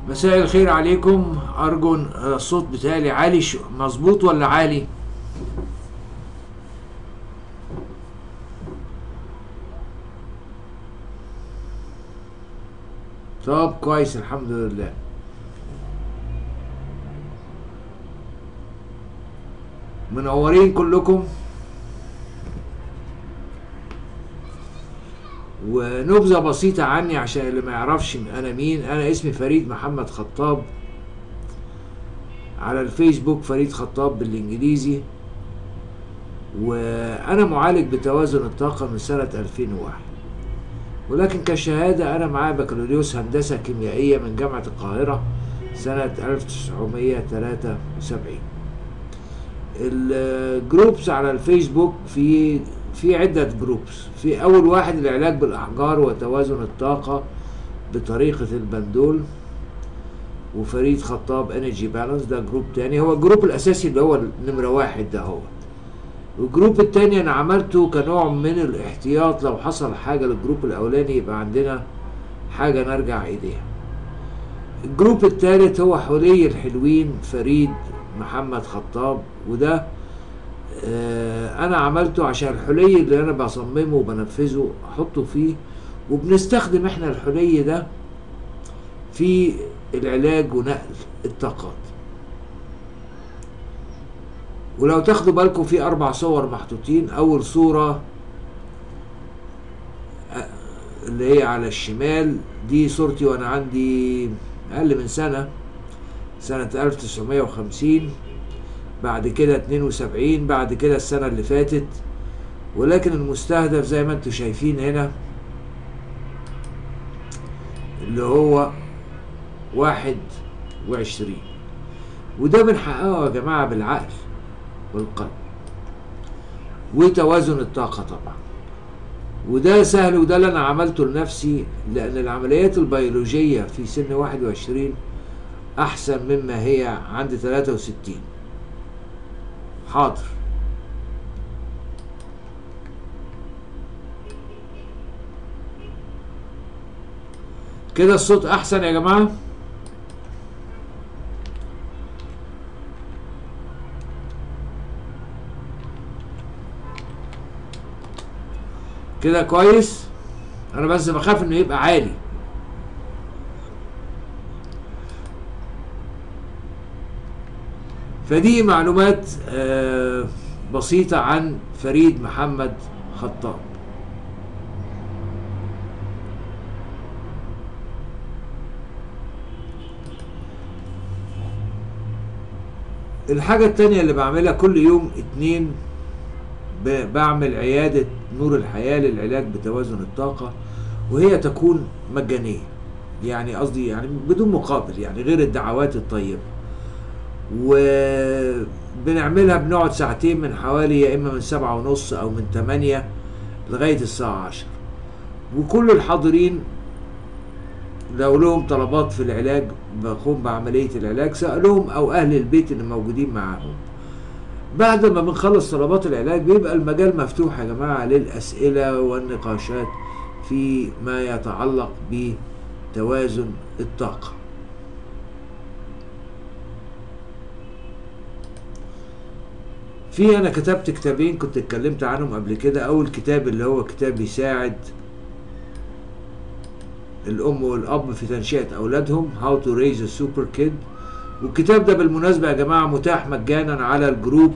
مساء الخير عليكم ارجو إن الصوت بتاعي عالي شو- مظبوط ولا عالي طب كويس الحمد لله منورين كلكم ونبذة بسيطة عني عشان اللي ما يعرفش أنا مين أنا اسمي فريد محمد خطاب على الفيسبوك فريد خطاب بالإنجليزي وأنا معالج بتوازن الطاقة من سنة 2001 ولكن كشهادة أنا معايا بكالوريوس هندسة كيميائية من جامعة القاهرة سنة 1973 الجروبس على الفيسبوك في في عدة جروبس في أول واحد العلاج بالأحجار وتوازن الطاقة بطريقة البندول وفريد خطاب انرجي بالانس ده جروب تاني هو الجروب الأساسي اللي هو نمرة واحد ده هو الجروب التاني أنا عملته كنوع من الاحتياط لو حصل حاجة للجروب الأولاني يبقى عندنا حاجة نرجع إيديها الجروب التالت هو حلي الحلوين فريد محمد خطاب وده آه، انا عملته عشان الحلي اللي انا بصممه وبنفذه احطه فيه وبنستخدم احنا الحلي ده في العلاج ونقل الطاقات ولو تاخدوا بالكم في اربع صور محطوطين اول صورة آه، اللي هي على الشمال دي صورتي وانا عندي اقل من سنة سنة 1950 بعد كده 72 بعد كده السنة اللي فاتت ولكن المستهدف زي ما انتم شايفين هنا اللي هو واحد وعشرين وده بنحققه يا جماعة بالعقل والقلب وتوازن الطاقة طبعا وده سهل وده اللي انا عملته لنفسي لان العمليات البيولوجية في سن 21 احسن مما هي عند 63 حاضر كده الصوت احسن يا جماعه كده كويس انا بس بخاف انه يبقى عالي فدي معلومات آه، بسيطة عن فريد محمد خطاب الحاجة التانية اللي بعملها كل يوم اتنين ب- بعمل عيادة نور الحياة للعلاج بتوازن الطاقة وهي تكون مجانية يعني قصدي يعني بدون مقابل يعني غير الدعوات الطيبة وبنعملها بنقعد ساعتين من حوالي يا اما من سبعة ونص او من تمانية لغاية الساعة عشر وكل الحاضرين لو لهم طلبات في العلاج بقوم بعملية العلاج سألهم او اهل البيت اللي موجودين معاهم بعد ما بنخلص طلبات العلاج بيبقى المجال مفتوح يا جماعة للأسئلة والنقاشات في ما يتعلق بتوازن الطاقة في انا كتبت كتابين كنت اتكلمت عنهم قبل كده اول كتاب اللي هو كتاب يساعد الام والاب في تنشئة اولادهم How to raise a super kid والكتاب ده بالمناسبة يا جماعة متاح مجانا على الجروب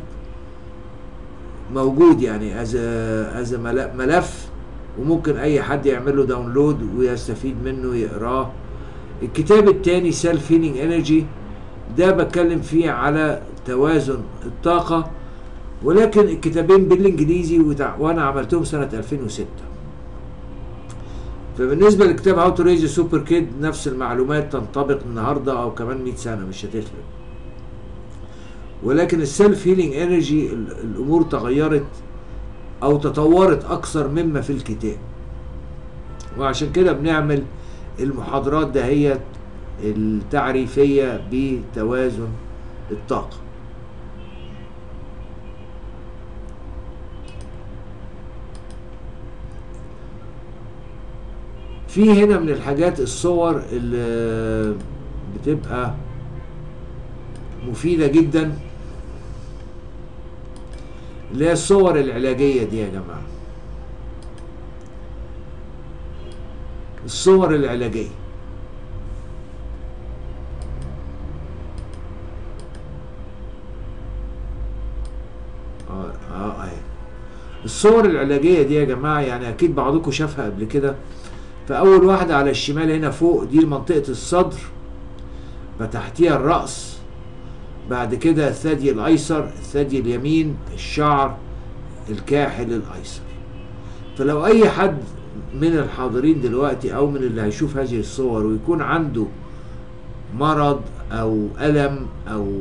موجود يعني از از ملف وممكن اي حد يعمل له داونلود ويستفيد منه يقراه الكتاب التاني سيلف هيلينج انرجي ده بتكلم فيه على توازن الطاقة ولكن الكتابين بالانجليزي وتع- وانا عملتهم سنة 2006 فبالنسبة لكتاب هاو تو ريز سوبر كيد نفس المعلومات تنطبق النهاردة او كمان 100 سنة مش هتفرق ولكن السيلف هيلينج انرجي الامور تغيرت او تطورت اكثر مما في الكتاب وعشان كده بنعمل المحاضرات دهيت التعريفية بتوازن الطاقة في هنا من الحاجات الصور اللي بتبقى مفيدة جدا اللي هي الصور العلاجية دي يا جماعة الصور العلاجية اه اه اهي الصور العلاجية دي يا جماعة يعني أكيد بعضكم شافها قبل كده فأول واحدة على الشمال هنا فوق دي منطقة الصدر فتحتيها الرأس بعد كده الثدي الأيسر الثدي اليمين الشعر الكاحل الأيسر فلو أي حد من الحاضرين دلوقتي أو من اللي هيشوف هذه الصور ويكون عنده مرض أو ألم أو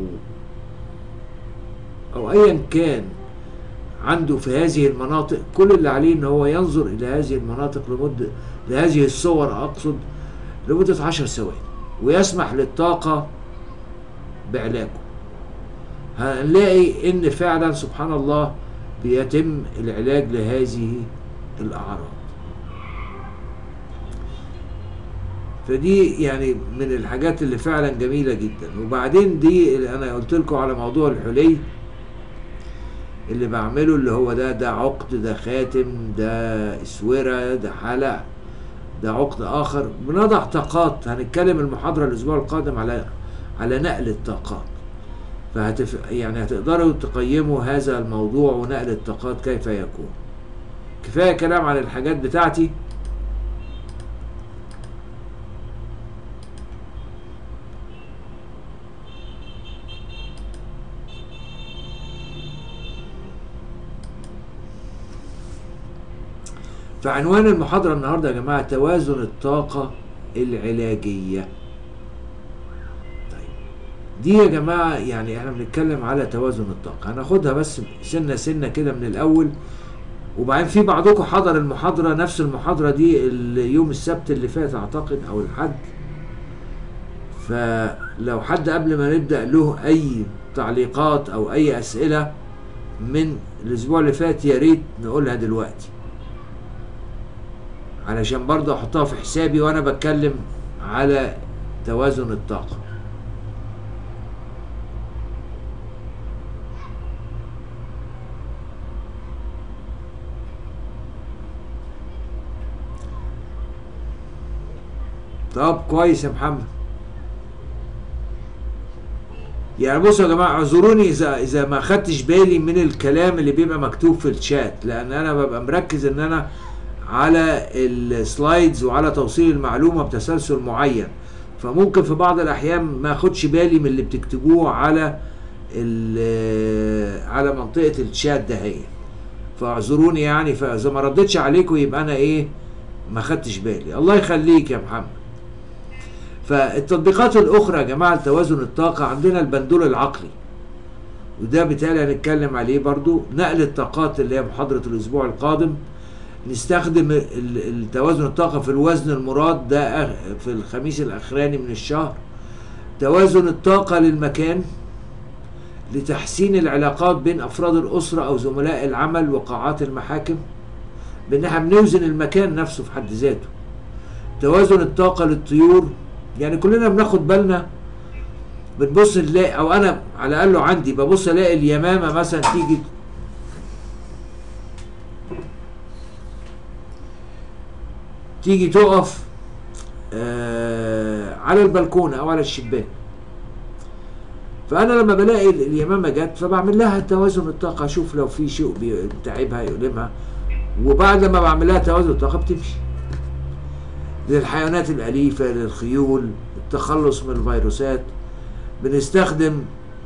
أو أيا كان عنده في هذه المناطق كل اللي عليه ان هو ينظر الى هذه المناطق لمدة لهذه الصور اقصد لمدة عشر ثواني ويسمح للطاقة بعلاجه هنلاقي ان فعلا سبحان الله بيتم العلاج لهذه الاعراض فدي يعني من الحاجات اللي فعلا جميلة جدا وبعدين دي اللي انا قلت لكم على موضوع الحلي اللي بعمله اللي هو ده ده عقد ده خاتم ده اسوره ده حلق ده عقد اخر بنضع طاقات هنتكلم المحاضره الاسبوع القادم على على نقل الطاقات فهتف يعني هتقدروا تقيموا هذا الموضوع ونقل الطاقات كيف يكون كفايه كلام عن الحاجات بتاعتي فعنوان المحاضرة النهاردة يا جماعة توازن الطاقة العلاجية طيب دي يا جماعة يعني احنا بنتكلم على توازن الطاقة هناخدها بس سنة سنة كده من الأول وبعدين في بعضكم حضر المحاضرة نفس المحاضرة دي يوم السبت اللي فات أعتقد أو الحد فلو حد قبل ما نبدأ له أي تعليقات أو أي أسئلة من الأسبوع اللي فات يا ريت نقولها دلوقتي علشان برضه احطها في حسابي وانا بتكلم على توازن الطاقة طب كويس يا محمد يعني بصوا يا جماعه اعذروني اذا اذا ما خدتش بالي من الكلام اللي بيبقى مكتوب في الشات لان انا ببقى مركز ان انا على السلايدز وعلى توصيل المعلومه بتسلسل معين فممكن في بعض الاحيان ما اخدش بالي من اللي بتكتبوه على على منطقه الشات دهية فاعذروني يعني فاذا ما ردتش عليكم يبقى انا ايه ما خدتش بالي الله يخليك يا محمد فالتطبيقات الاخرى يا جماعه لتوازن الطاقه عندنا البندول العقلي وده بالتالي هنتكلم عليه برضو نقل الطاقات اللي هي محاضره الاسبوع القادم نستخدم التوازن الطاقة في الوزن المراد ده في الخميس الأخراني من الشهر توازن الطاقة للمكان لتحسين العلاقات بين أفراد الأسرة أو زملاء العمل وقاعات المحاكم بأن احنا بنوزن المكان نفسه في حد ذاته توازن الطاقة للطيور يعني كلنا بناخد بالنا بنبص نلاقي أو أنا على الأقل عندي ببص ألاقي اليمامة مثلا تيجي تيجي تقف آه على البلكونه او على الشباك فانا لما بلاقي اليمامه جت فبعمل لها توازن الطاقه اشوف لو في شيء تعبها يؤلمها وبعد ما بعمل لها توازن الطاقه بتمشي للحيوانات الاليفه للخيول التخلص من الفيروسات بنستخدم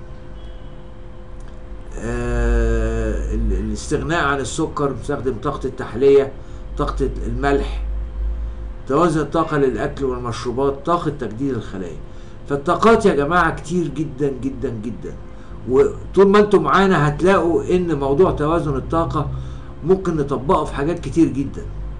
آه الاستغناء عن السكر بنستخدم طاقه التحليه طاقه الملح توازن الطاقة للأكل والمشروبات طاقة تجديد الخلايا فالطاقات يا جماعة كتير جدا جدا جدا وطول ما انتم معانا هتلاقوا ان موضوع توازن الطاقة ممكن نطبقه في حاجات كتير جدا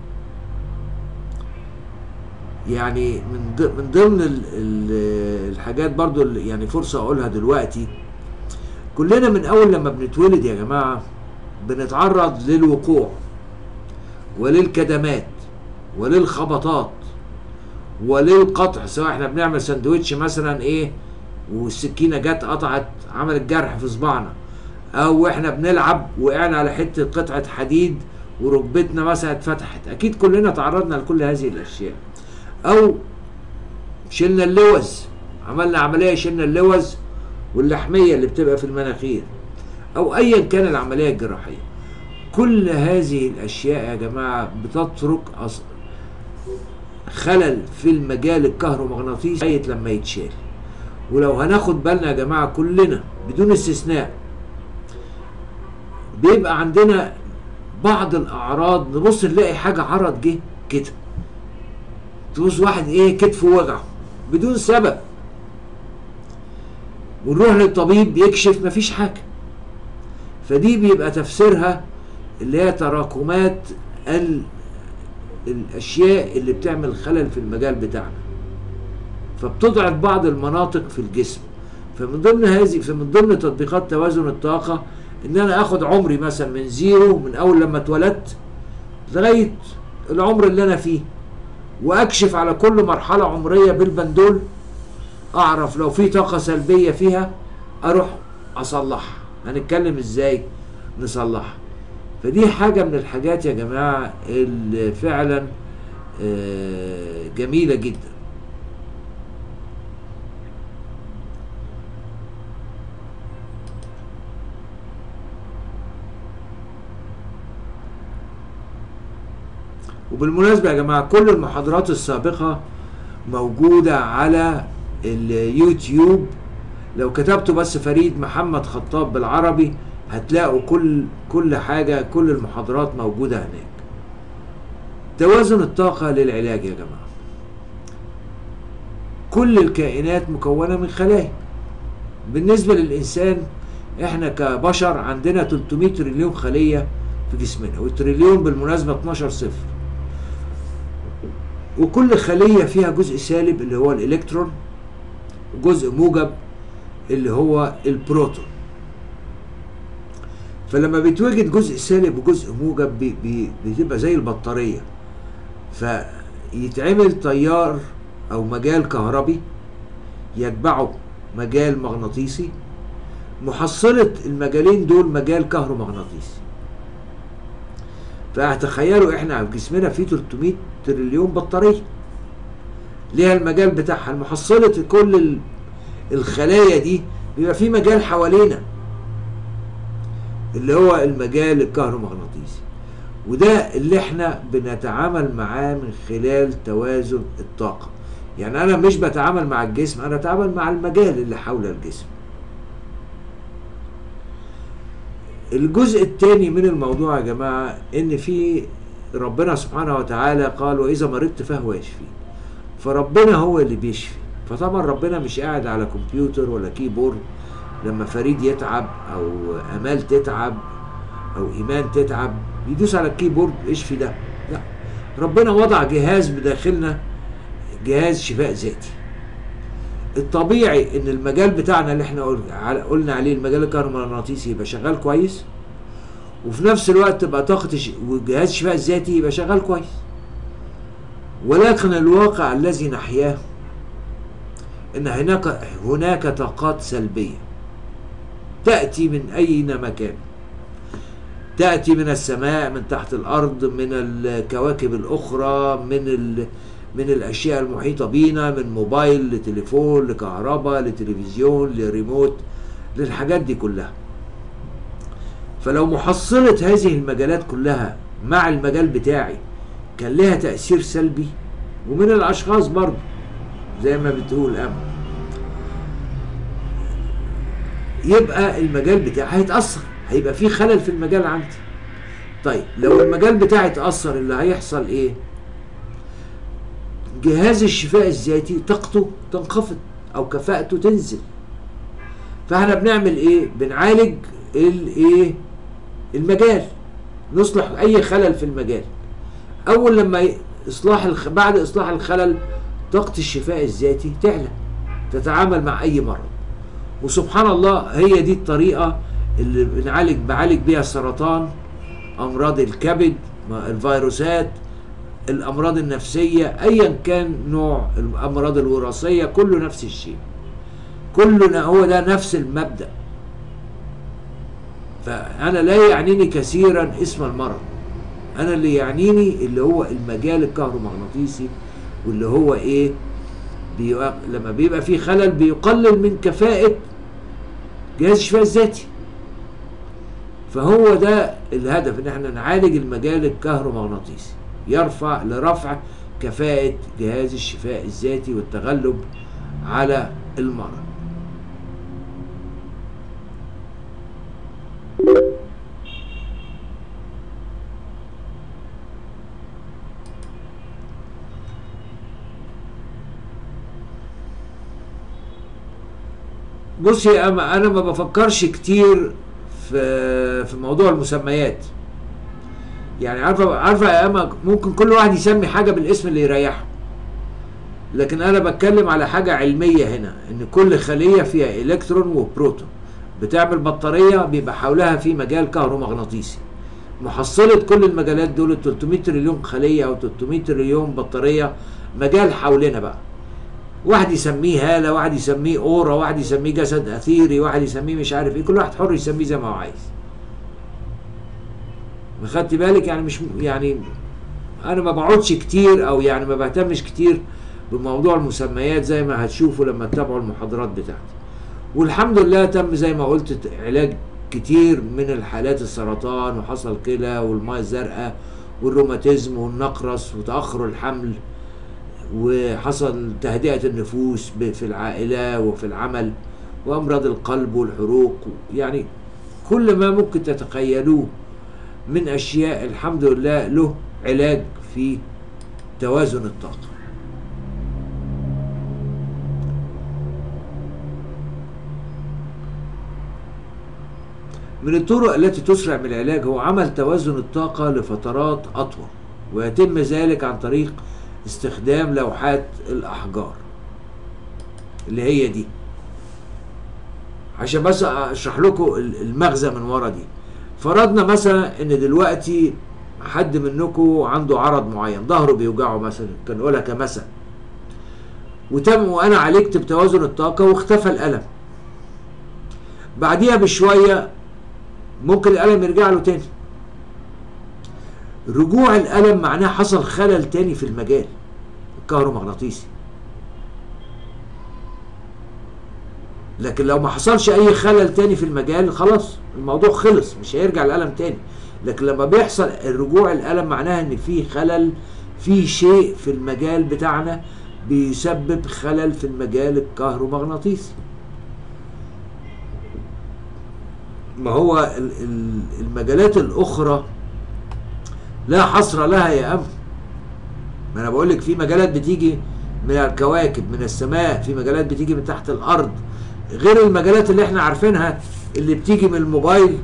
يعني من من ضمن ال ال الحاجات برضو اللي يعني فرصة اقولها دلوقتي كلنا من اول لما بنتولد يا جماعة بنتعرض للوقوع وللكدمات وللخبطات وللقطع سواء احنا بنعمل سندوتش مثلا ايه والسكينه جت قطعت عملت جرح في صباعنا او احنا بنلعب وقعنا على حته قطعه حديد وركبتنا مثلا اتفتحت اكيد كلنا تعرضنا لكل هذه الاشياء او شلنا اللوز عملنا عمليه شلنا اللوز واللحميه اللي بتبقى في المناخير او ايا كان العمليه الجراحيه كل هذه الاشياء يا جماعه بتترك أص... خلل في المجال الكهرومغناطيسي لغايه لما يتشال ولو هناخد بالنا يا جماعه كلنا بدون استثناء بيبقى عندنا بعض الاعراض نبص نلاقي حاجه عرض جه كده تبص واحد ايه كتفه وجعه بدون سبب ونروح للطبيب يكشف مفيش حاجه فدي بيبقى تفسيرها اللي هي تراكمات ال... الاشياء اللي بتعمل خلل في المجال بتاعنا فبتضعف بعض المناطق في الجسم فمن ضمن هذه فمن ضمن تطبيقات توازن الطاقه ان انا اخد عمري مثلا من زيرو من اول لما اتولدت لغايه العمر اللي انا فيه واكشف على كل مرحله عمريه بالبندول اعرف لو في طاقه سلبيه فيها اروح اصلحها هنتكلم ازاي نصلحها فدي حاجه من الحاجات يا جماعه اللي فعلا آه، جميله جدا وبالمناسبة يا جماعة كل المحاضرات السابقة موجودة على اليوتيوب لو كتبتوا بس فريد محمد خطاب بالعربي هتلاقوا كل كل حاجة كل المحاضرات موجودة هناك توازن الطاقة للعلاج يا جماعة كل الكائنات مكونة من خلايا بالنسبة للإنسان احنا كبشر عندنا 300 تريليون خلية في جسمنا والتريليون بالمناسبة 12 صفر وكل خلية فيها جزء سالب اللي هو الإلكترون وجزء موجب اللي هو البروتون فلما بيتوجد جزء سالب وجزء موجب بي بي بتبقى زي البطارية فيتعمل تيار أو مجال كهربي يتبعه مجال مغناطيسي محصلة المجالين دول مجال كهرومغناطيسي فتخيلوا احنا في جسمنا فيه 300 تريليون بطارية ليها المجال بتاعها المحصلة كل ال- الخلايا دي بيبقى في مجال حوالينا اللي هو المجال الكهرومغناطيسي وده اللي احنا بنتعامل معاه من خلال توازن الطاقة يعني انا مش بتعامل مع الجسم انا بتعامل مع المجال اللي حول الجسم الجزء الثاني من الموضوع يا جماعة ان في ربنا سبحانه وتعالى قال واذا مرضت فهو يشفي فربنا هو اللي بيشفي فطبعا ربنا مش قاعد على كمبيوتر ولا كيبورد لما فريد يتعب او امال تتعب او ايمان تتعب يدوس على الكيبورد اشفي ده لا ربنا وضع جهاز بداخلنا جهاز شفاء ذاتي الطبيعي ان المجال بتاعنا اللي احنا قل- على- قلنا عليه المجال الكهرومغناطيسي يبقى شغال كويس وفي نفس الوقت تبقى طاقة الش- وجهاز الشفاء الذاتي يبقى شغال كويس ولكن الواقع الذي نحياه ان هناك هناك طاقات سلبيه تاتي من اين مكان تاتي من السماء من تحت الارض من الكواكب الاخرى من ال من الاشياء المحيطه بينا من موبايل لتليفون لكهرباء لتلفزيون لريموت للحاجات دي كلها فلو محصله هذه المجالات كلها مع المجال بتاعي كان لها تاثير سلبي ومن الاشخاص برضه زي ما بتقول امل يبقى المجال بتاعي هيتاثر هيبقى في خلل في المجال عندي طيب لو المجال بتاعي اتاثر اللي هيحصل ايه جهاز الشفاء الذاتي طاقته تنخفض او كفاءته تنزل فاحنا بنعمل ايه بنعالج الايه المجال نصلح اي خلل في المجال اول لما ي- اصلاح الخ... بعد اصلاح الخلل طاقه الشفاء الذاتي تعلى تتعامل مع اي مرض وسبحان الله هي دي الطريقه اللي بنعالج بعالج بيها السرطان امراض الكبد ما- الفيروسات الامراض النفسيه ايا كان نوع الامراض الوراثيه كله نفس الشيء كلنا هو ده نفس المبدا فانا لا يعنيني كثيرا اسم المرض انا اللي يعنيني اللي هو المجال الكهرومغناطيسي واللي هو ايه بيو... لما بيبقى في خلل بيقلل من كفاءة جهاز الشفاء الذاتي فهو ده الهدف ان احنا نعالج المجال الكهرومغناطيسي يرفع لرفع كفاءة جهاز الشفاء الذاتي والتغلب على المرض بص يا أما انا ما بفكرش كتير في في موضوع المسميات يعني عارفه عارفه يا اما ممكن كل واحد يسمي حاجه بالاسم اللي يريحه لكن انا بتكلم على حاجه علميه هنا ان كل خليه فيها الكترون وبروتون بتعمل بطاريه بيبقى حولها في مجال كهرومغناطيسي محصله كل المجالات دول 300 تريليون خليه او 300 تريليون بطاريه مجال حولنا بقى واحد يسميه هاله واحد يسميه اورا واحد يسميه جسد اثيري واحد يسميه مش عارف ايه كل واحد حر يسميه زي ما هو عايز خدت بالك يعني مش يعني انا ما بقعدش كتير او يعني ما بهتمش كتير بموضوع المسميات زي ما هتشوفوا لما تتابعوا المحاضرات بتاعتي والحمد لله تم زي ما قلت علاج كتير من الحالات السرطان وحصل كلى والماء الزرقاء والروماتيزم والنقرس وتاخر الحمل وحصل تهدئة النفوس في العائلة وفي العمل وأمراض القلب والحروق يعني كل ما ممكن تتخيلوه من أشياء الحمد لله له علاج في توازن الطاقة من الطرق التي تسرع من العلاج هو عمل توازن الطاقة لفترات أطول ويتم ذلك عن طريق استخدام لوحات الأحجار اللي هي دي عشان بس اشرح لكم المغزى من ورا دي فرضنا مثلا ان دلوقتي حد منكم عنده عرض معين ظهره بيوجعه مثلا كان نقولها كمثل وتم وانا عالجت بتوازن الطاقه واختفى الالم بعديها بشويه ممكن الالم يرجع له تاني رجوع الالم معناه حصل خلل تاني في المجال الكهرومغناطيسي لكن لو ما حصلش اي خلل تاني في المجال خلاص الموضوع خلص مش هيرجع الالم تاني لكن لما بيحصل الرجوع الالم معناها ان في خلل في شيء في المجال بتاعنا بيسبب خلل في المجال الكهرومغناطيسي ما هو المجالات الاخرى لا حصر لها يا أم ما أنا بقول لك في مجالات بتيجي من الكواكب من السماء في مجالات بتيجي من تحت الأرض غير المجالات اللي احنا عارفينها اللي بتيجي من الموبايل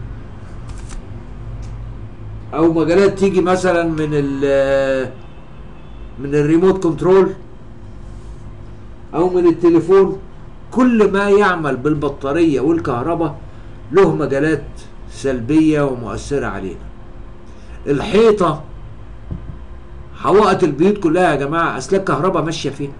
أو مجالات تيجي مثلا من ال من الريموت كنترول أو من التليفون كل ما يعمل بالبطارية والكهرباء له مجالات سلبية ومؤثرة علينا الحيطه حوائط البيوت كلها يا جماعه اسلاك كهرباء ماشيه فيها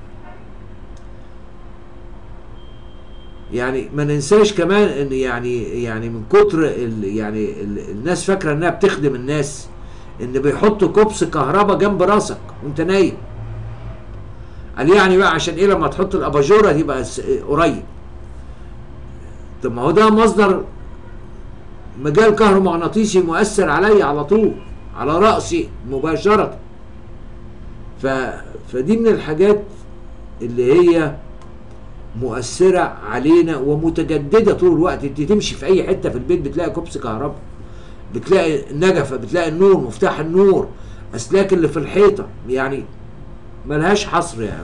يعني ما ننساش كمان ان يعني يعني من كتر ال يعني ال الناس فاكره انها بتخدم الناس ان بيحطوا كوبس كهرباء جنب راسك وانت نايم قال يعني بقى عشان ايه لما تحط الاباجوره تبقى قريب طب ما هو ده مصدر مجال كهرومغناطيسي مؤثر عليا على طول على رأسي مباشرة ف... فدي من الحاجات اللي هي مؤثرة علينا ومتجددة طول الوقت انت تمشي في اي حتة في البيت بتلاقي كوبس كهرباء بتلاقي نجفة بتلاقي النور مفتاح النور اسلاك اللي في الحيطة يعني ملهاش حصر يعني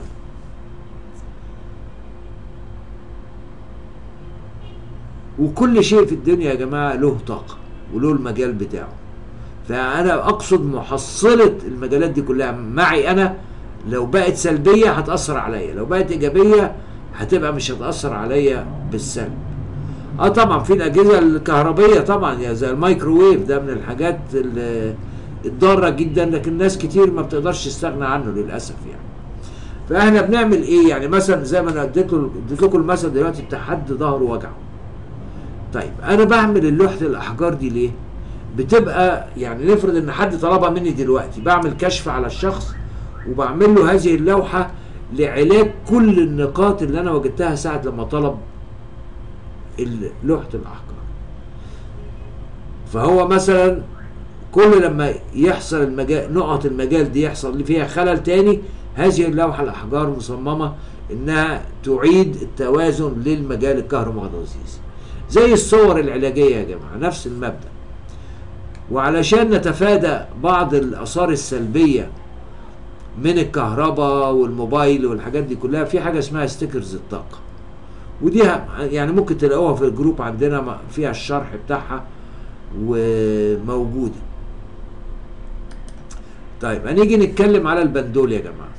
وكل شيء في الدنيا يا جماعة له طاقة وله المجال بتاعه فأنا أقصد محصلة المجالات دي كلها معي أنا لو بقت سلبية هتأثر عليا لو بقت إيجابية هتبقى مش هتأثر عليا بالسلب اه طبعا في الأجهزة الكهربية طبعا يا زي الميكروويف ده من الحاجات اللي, الضاره جدا لكن ناس كتير ما بتقدرش تستغنى عنه للاسف يعني فاحنا بنعمل ايه يعني مثلا زي ما انا اديت اديت لكم المثل دلوقتي بتاع حد ظهره وجعه طيب انا بعمل لوحه الاحجار دي ليه بتبقى يعني نفرض ان حد طلبها مني دلوقتي بعمل كشف على الشخص وبعمل له هذه اللوحه لعلاج كل النقاط اللي انا وجدتها ساعه لما طلب ال- لوحه الاحجار فهو مثلا كل لما يحصل المجال نقط المجال دي يحصل فيها خلل تاني هذه اللوحه الاحجار مصممه انها تعيد التوازن للمجال الكهرومغناطيسي زي الصور العلاجيه يا جماعه نفس المبدا وعلشان نتفادى بعض الاثار السلبيه من الكهرباء والموبايل والحاجات دي كلها في حاجه اسمها ستيكرز الطاقه ودي ه- يعني ممكن تلاقوها في الجروب عندنا م- فيها الشرح بتاعها وموجوده طيب هنيجي نتكلم على البندول يا جماعه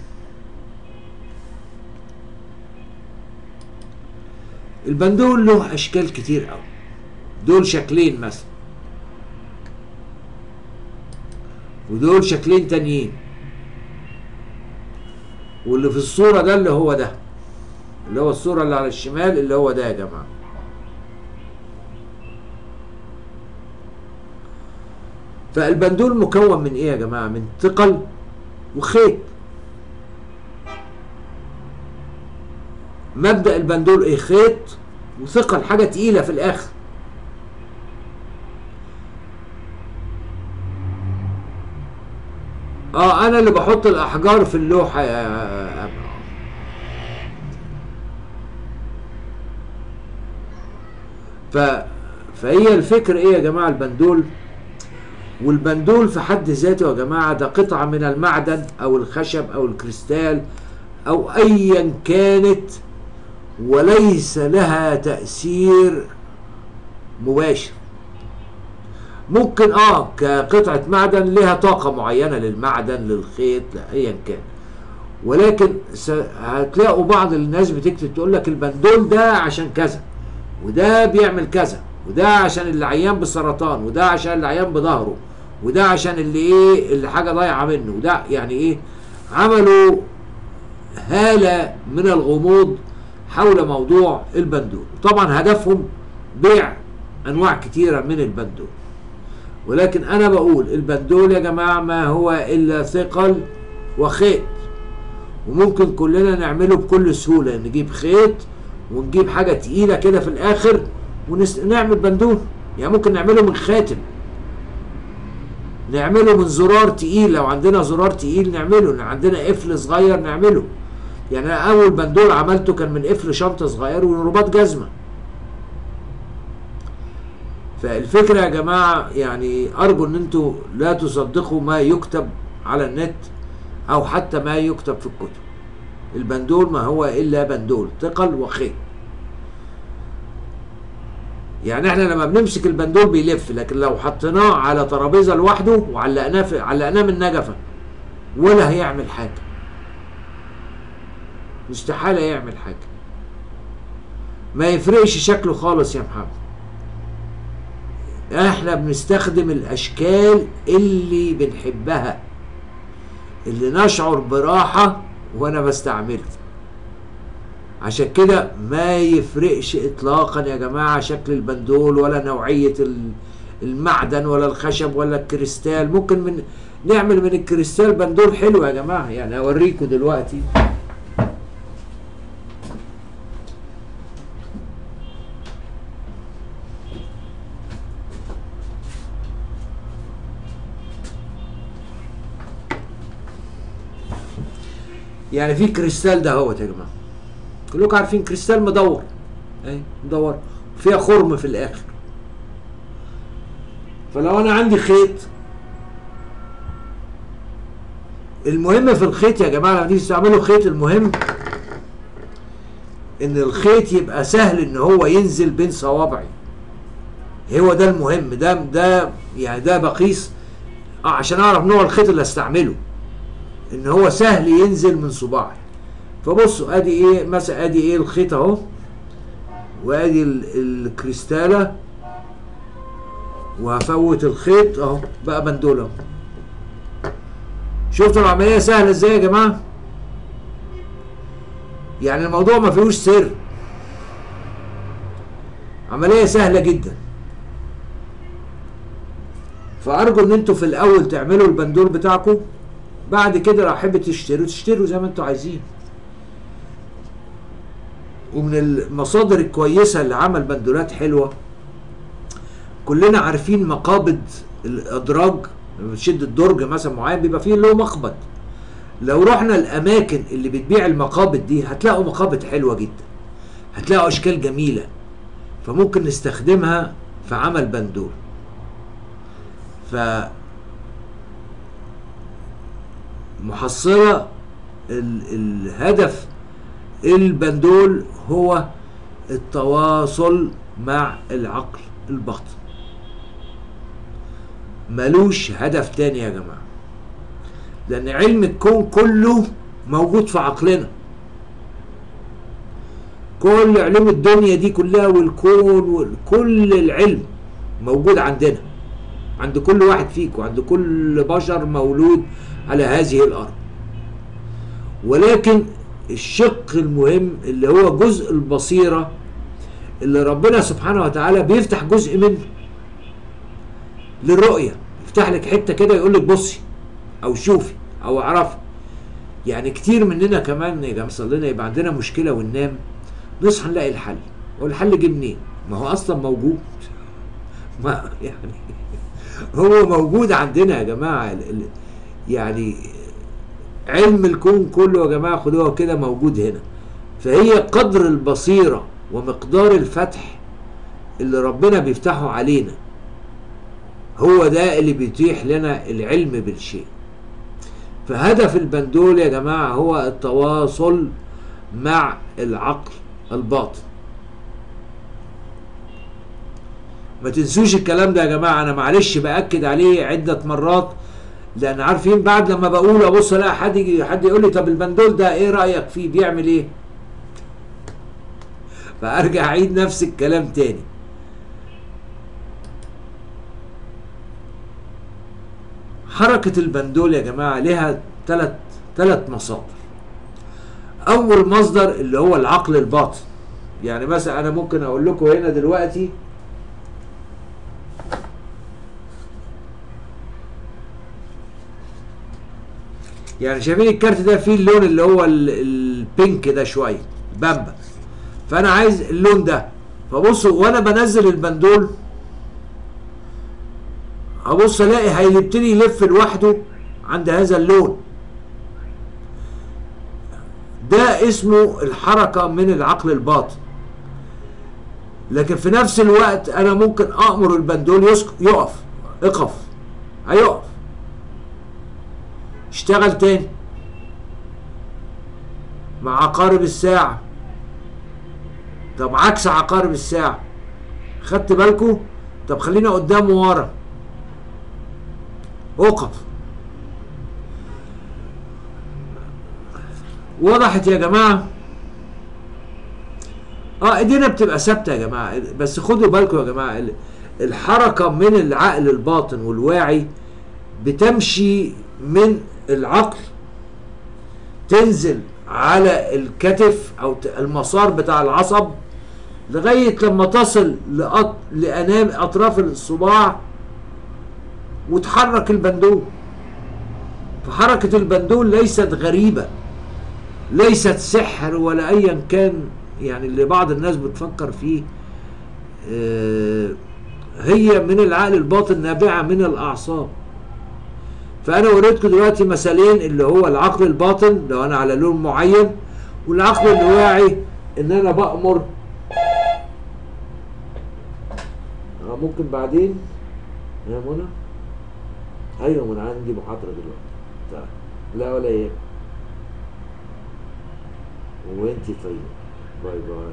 البندول له اشكال كتير قوي دول شكلين مثلا ودول شكلين تانيين واللي في الصورة ده اللي هو ده اللي هو الصورة اللي على الشمال اللي هو ده يا جماعة فالبندول مكون من ايه يا جماعة من ثقل وخيط مبدأ البندول ايه خيط وثقل حاجة تقيلة في الاخر اه انا اللي بحط الاحجار في اللوحة يا أبا. ف فهي الفكر ايه يا جماعة البندول والبندول في حد ذاته يا جماعة ده قطعة من المعدن او الخشب او الكريستال او ايا كانت وليس لها تأثير مباشر ممكن اه كقطعة معدن لها طاقة معينة للمعدن للخيط لأيا كان ولكن س- هتلاقوا بعض الناس بتكتب تقول لك البندول ده عشان كذا وده بيعمل كذا وده عشان اللي عيان بسرطان وده عشان اللي عيان بظهره وده عشان اللي ايه اللي حاجة ضايعة منه وده يعني ايه عملوا هالة من الغموض حول موضوع البندول طبعا هدفهم بيع انواع كتيرة من البندول ولكن انا بقول البندول يا جماعة ما هو الا ثقل وخيط وممكن كلنا نعمله بكل سهولة نجيب خيط ونجيب حاجة تقيلة كده في الاخر ونعمل بندول يعني ممكن نعمله من خاتم نعمله من زرار تقيل لو عندنا زرار تقيل نعمله لو عندنا قفل صغير نعمله يعني انا اول بندول عملته كان من قفل شنطه صغير ورباط جزمه فالفكره يا جماعه يعني ارجو ان انتوا لا تصدقوا ما يكتب على النت او حتى ما يكتب في الكتب البندول ما هو الا بندول ثقل وخيط يعني احنا لما بنمسك البندول بيلف لكن لو حطيناه على ترابيزه لوحده وعلقناه في علقناه من نجفه ولا هيعمل حاجه استحاله يعمل حاجه ما يفرقش شكله خالص يا محمد احنا بنستخدم الاشكال اللي بنحبها اللي نشعر براحه وانا بستعمله عشان كده ما يفرقش اطلاقا يا جماعه شكل البندول ولا نوعيه ال- المعدن ولا الخشب ولا الكريستال ممكن من نعمل من الكريستال بندول حلو يا جماعه يعني اوريكم دلوقتي يعني في كريستال ده اهوت يا جماعه كلكم عارفين كريستال مدور اهي مدور فيها خرم في الاخر فلو انا عندي خيط المهم في الخيط يا جماعه لما تيجي تستعملوا خيط المهم ان الخيط يبقى سهل ان هو ينزل بين صوابعي هو ده المهم ده ده يعني ده بقيس اه عشان اعرف نوع الخيط اللي استعمله ان هو سهل ينزل من صباعي فبصوا ادي ايه مثلا ادي ايه الخيط اهو وادي ال- الكريستاله وهفوت الخيط اهو بقى بندول اهو شفتوا العمليه سهله ازاي يا جماعه يعني الموضوع ما فيهوش سر عمليه سهله جدا فارجو ان انتوا في الاول تعملوا البندول بتاعكم بعد كده لو حبيت تشتروا تشتروا زي ما انتوا عايزين ومن المصادر الكويسه اللي عمل بندولات حلوه كلنا عارفين مقابض الادراج لما بتشد الدرج مثلا معين بيبقى فيه له مقبض لو رحنا الاماكن اللي بتبيع المقابض دي هتلاقوا مقابض حلوه جدا هتلاقوا اشكال جميله فممكن نستخدمها في عمل بندول ف محصله ال الهدف البندول هو التواصل مع العقل الباطن ملوش هدف تاني يا جماعه لان علم الكون كله موجود في عقلنا كل علوم الدنيا دي كلها والكون وكل العلم موجود عندنا عند كل واحد فيكم عند كل بشر مولود على هذه الارض ولكن الشق المهم اللي هو جزء البصيره اللي ربنا سبحانه وتعالى بيفتح جزء منه للرؤيه يفتح لك حته كده يقول لك بصي او شوفي او اعرفي يعني كتير مننا كمان يا جماعه لنا يبقى عندنا مشكله وننام نصحى نلاقي الحل والحل جه منين؟ ما هو اصلا موجود ما يعني هو موجود عندنا يا جماعه يعني علم الكون كله يا جماعه خدوها كده موجود هنا فهي قدر البصيره ومقدار الفتح اللي ربنا بيفتحه علينا هو ده اللي بيتيح لنا العلم بالشيء فهدف البندول يا جماعه هو التواصل مع العقل الباطن ما تنسوش الكلام ده يا جماعه انا معلش باكد عليه عده مرات لان عارفين بعد لما بقول ابص الاقي حد يجي حد يقول لي طب البندول ده ايه رايك فيه بيعمل ايه فارجع اعيد نفس الكلام تاني حركة البندول يا جماعة لها ثلاث ثلاث مصادر أول مصدر اللي هو العقل الباطن يعني مثلا أنا ممكن أقول لكم هنا دلوقتي يعني شايفين الكارت ده فيه اللون اللي هو البينك ده شويه بامبا فانا عايز اللون ده فبصوا وانا بنزل البندول ابص الاقي هيبتدي يلف لوحده عند هذا اللون ده اسمه الحركة من العقل الباطن لكن في نفس الوقت انا ممكن امر البندول يقف اقف هيقف اشتغل تاني مع عقارب الساعة طب عكس عقارب الساعة خدت بالكو طب خلينا قدام وورا وقف وضحت يا جماعة اه ايدينا بتبقى ثابتة يا جماعة بس خدوا بالكم يا جماعة الحركة من العقل الباطن والواعي بتمشي من العقل تنزل على الكتف او المسار بتاع العصب لغاية لما تصل لأط... لأنام أطراف الصباع وتحرك البندول فحركة البندول ليست غريبة ليست سحر ولا أيا كان يعني اللي بعض الناس بتفكر فيه آه هي من العقل الباطن نابعة من الأعصاب فأنا وريتكم دلوقتي مثالين اللي هو العقل الباطن لو أنا على لون معين والعقل الواعي إن أنا بأمر ممكن بعدين يا منى ايوه منى عندي محاضره دلوقتي تعال لا ولا ايه وانتي طيب باي باي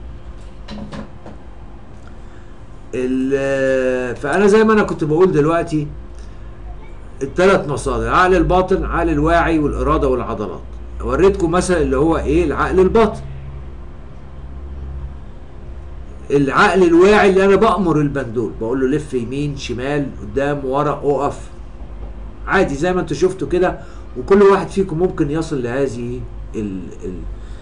فانا زي ما انا كنت بقول دلوقتي الثلاث مصادر عقل الباطن عقل الواعي والاراده والعضلات وريتكم مثلا اللي هو ايه العقل الباطن العقل الواعي اللي انا بامر البندول بقول له لف يمين شمال قدام ورا اقف عادي زي ما انتوا شفتوا كده وكل واحد فيكم ممكن يصل لهذه ال ال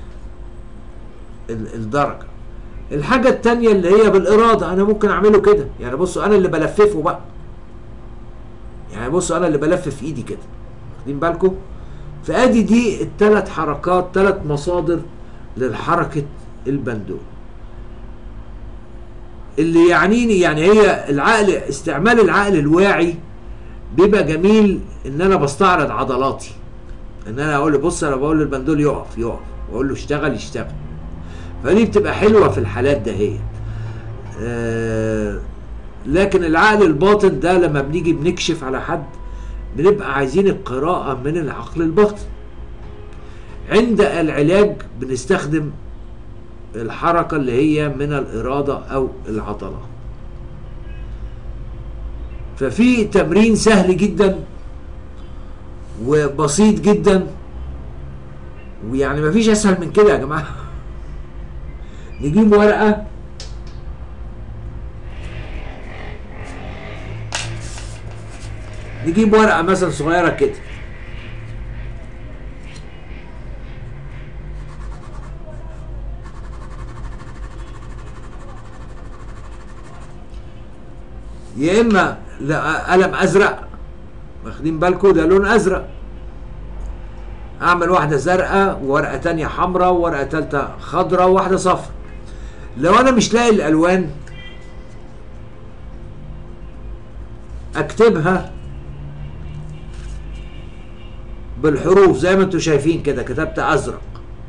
ال الدرجة الحاجة التانية اللي هي بالإرادة أنا ممكن أعمله كده يعني بصوا أنا اللي بلففه بقى يعني بصوا أنا اللي بلفف إيدي كده واخدين بالكم فأدي دي التلات حركات تلات مصادر للحركة البندول اللي يعنيني يعني هي العقل استعمال العقل الواعي بيبقى جميل ان انا بستعرض عضلاتي ان انا اقول له بص انا بقول للبندول يقف يقف واقول له اشتغل يشتغل فدي بتبقى حلوه في الحالات دهيت آه لكن العقل الباطن ده لما بنيجي بنكشف على حد بنبقى عايزين القراءة من العقل الباطن عند العلاج بنستخدم الحركة اللي هي من الإرادة أو العضلة ففي تمرين سهل جدا وبسيط جدا ويعني مفيش أسهل من كده يا جماعة نجيب ورقة نجيب ورقة مثلا صغيرة كده يا اما قلم ازرق واخدين بالكم ده لون ازرق اعمل واحده زرقاء وورقه تانية حمراء وورقه تالتة خضراء وواحده صفراء لو انا مش لاقي الالوان اكتبها بالحروف زي ما انتم شايفين كده كتبت ازرق